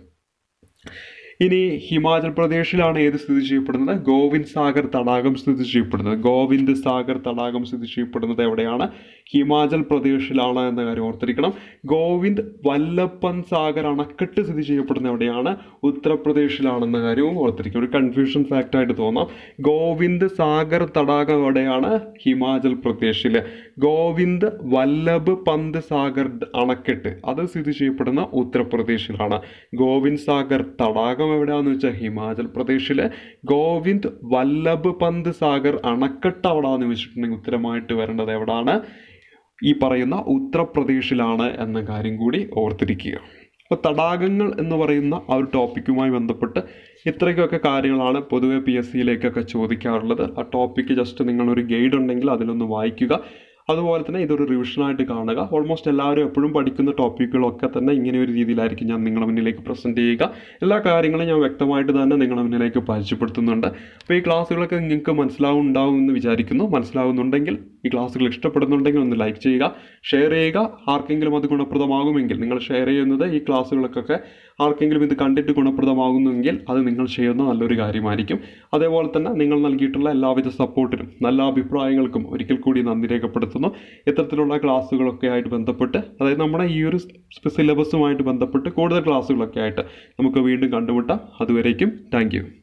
Speaker 1: ഇനി ഹിമാചൽ പ്രദേശിലാണ് ഏത് സ്ഥിതി ചെയ്യപ്പെടുന്നത് ഗോവിന്ദ് സാഗർ തടാകം സ്ഥിതി ചെയ്യപ്പെടുന്നത് ഗോവിന്ദ് സാഗർ തടാകം സ്ഥിതി ചെയ്യപ്പെടുന്നത് എവിടെയാണ് ഹിമാചൽ പ്രദേശിലാണ് എന്ന കാര്യം ഓർത്തിരിക്കണം ഗോവിന്ദ് വല്ലപ്പൻ സാഗർ അണക്കെട്ട് സ്ഥിതി ചെയ്യപ്പെടുന്നത് എവിടെയാണ് ഉത്തർപ്രദേശിലാണെന്ന കാര്യവും ഓർത്തിരിക്കും ഒരു കൺഫ്യൂഷൻ ഫാക്റ്റ് ആയിട്ട് തോന്നാം ഗോവിന്ദ് സാഗർ തടാകം എവിടെയാണ് ഹിമാചൽ പ്രദേശിൽ ഗോവിന്ദ് വല്ലഭ് പന്ത് സാഗർ അണക്കെട്ട് അത് സ്ഥിതി ചെയ്യപ്പെടുന്ന ഉത്തർപ്രദേശിലാണ് ഗോവിന്ദ് സാഗർ തടാകം എവിടെയാണെന്ന് വെച്ചാൽ ഹിമാചൽ പ്രദേശിലെ ഗോവിന്ദ് വല്ലഭ് പന്ത് സാഗർ അണക്കെട്ട് എവിടെയാണെന്ന് വെച്ചിട്ടുണ്ടെങ്കിൽ ഉത്തരമായിട്ട് വരേണ്ടത് എവിടാണ് ഈ പറയുന്ന ഉത്തർപ്രദേശിലാണ് എന്ന കാര്യം കൂടി ഓർത്തിരിക്കുക അപ്പോൾ തടാകങ്ങൾ എന്ന് പറയുന്ന ആ ഒരു ടോപ്പിക്കുമായി ബന്ധപ്പെട്ട് ഇത്രയ്ക്കൊക്കെ കാര്യങ്ങളാണ് പൊതുവെ പി എസ് സിയിലേക്കൊക്കെ ചോദിക്കാറുള്ളത് ആ ടോപ്പിക്ക് ജസ്റ്റ് നിങ്ങളൊരു ഗൈഡ് ഉണ്ടെങ്കിൽ അതിലൊന്ന് വായിക്കുക അതുപോലെ തന്നെ ഇതൊരു റിവിഷനായിട്ട് കാണുക ഓൾമോസ്റ്റ് എല്ലാവരും എപ്പോഴും പഠിക്കുന്ന ടോപ്പിക്കുകളൊക്കെ തന്നെ ഇങ്ങനെ ഒരു രീതിയിലായിരിക്കും ഞാൻ നിങ്ങളുടെ മുന്നിലേക്ക് പ്രസൻറ്റ് ചെയ്യുക എല്ലാ കാര്യങ്ങളും ഞാൻ വ്യക്തമായിട്ട് തന്നെ നിങ്ങളുടെ മുന്നിലേക്ക് പരിചയപ്പെടുത്തുന്നുണ്ട് അപ്പോൾ ഈ ക്ലാസ്സുകളൊക്കെ നിങ്ങൾക്ക് മനസ്സിലാവുണ്ടാവും എന്ന് വിചാരിക്കുന്നു മനസ്സിലാവുന്നുണ്ടെങ്കിൽ ഈ ക്ലാസ്സുകൾ ഇഷ്ടപ്പെടുന്നുണ്ടെങ്കിൽ ഒന്ന് ലൈക്ക് ചെയ്യുക ഷെയർ ചെയ്യുക ആർക്കെങ്കിലും അത് ഗുണപ്രദമാകുമെങ്കിൽ നിങ്ങൾ ഷെയർ ചെയ്യുന്നത് ഈ ക്ലാസ്സുകൾക്കൊക്കെ ആർക്കെങ്കിലും ഇത് കണ്ടിട്ട് ഗുണപ്രദമാകുന്നുവെങ്കിൽ അത് നിങ്ങൾ ചെയ്യുന്ന നല്ലൊരു കാര്യമായിരിക്കും അതേപോലെ തന്നെ നിങ്ങൾ നൽകിയിട്ടുള്ള എല്ലാവിധ സപ്പോർട്ടിനും നല്ല അഭിപ്രായങ്ങൾക്കും ഒരിക്കൽ കൂടി നന്ദി രേഖപ്പെടുത്തുന്നു ഇത്തരത്തിലുള്ള ക്ലാസ്സുകളൊക്കെ ആയിട്ട് ബന്ധപ്പെട്ട് അതായത് നമ്മുടെ ഈ ഒരു സിലബസുമായിട്ട് ബന്ധപ്പെട്ട് കൂടുതൽ ക്ലാസ്സുകളൊക്കെ ആയിട്ട് നമുക്ക് വീണ്ടും കണ്ടുമുട്ടാം അതുവരേക്കും താങ്ക്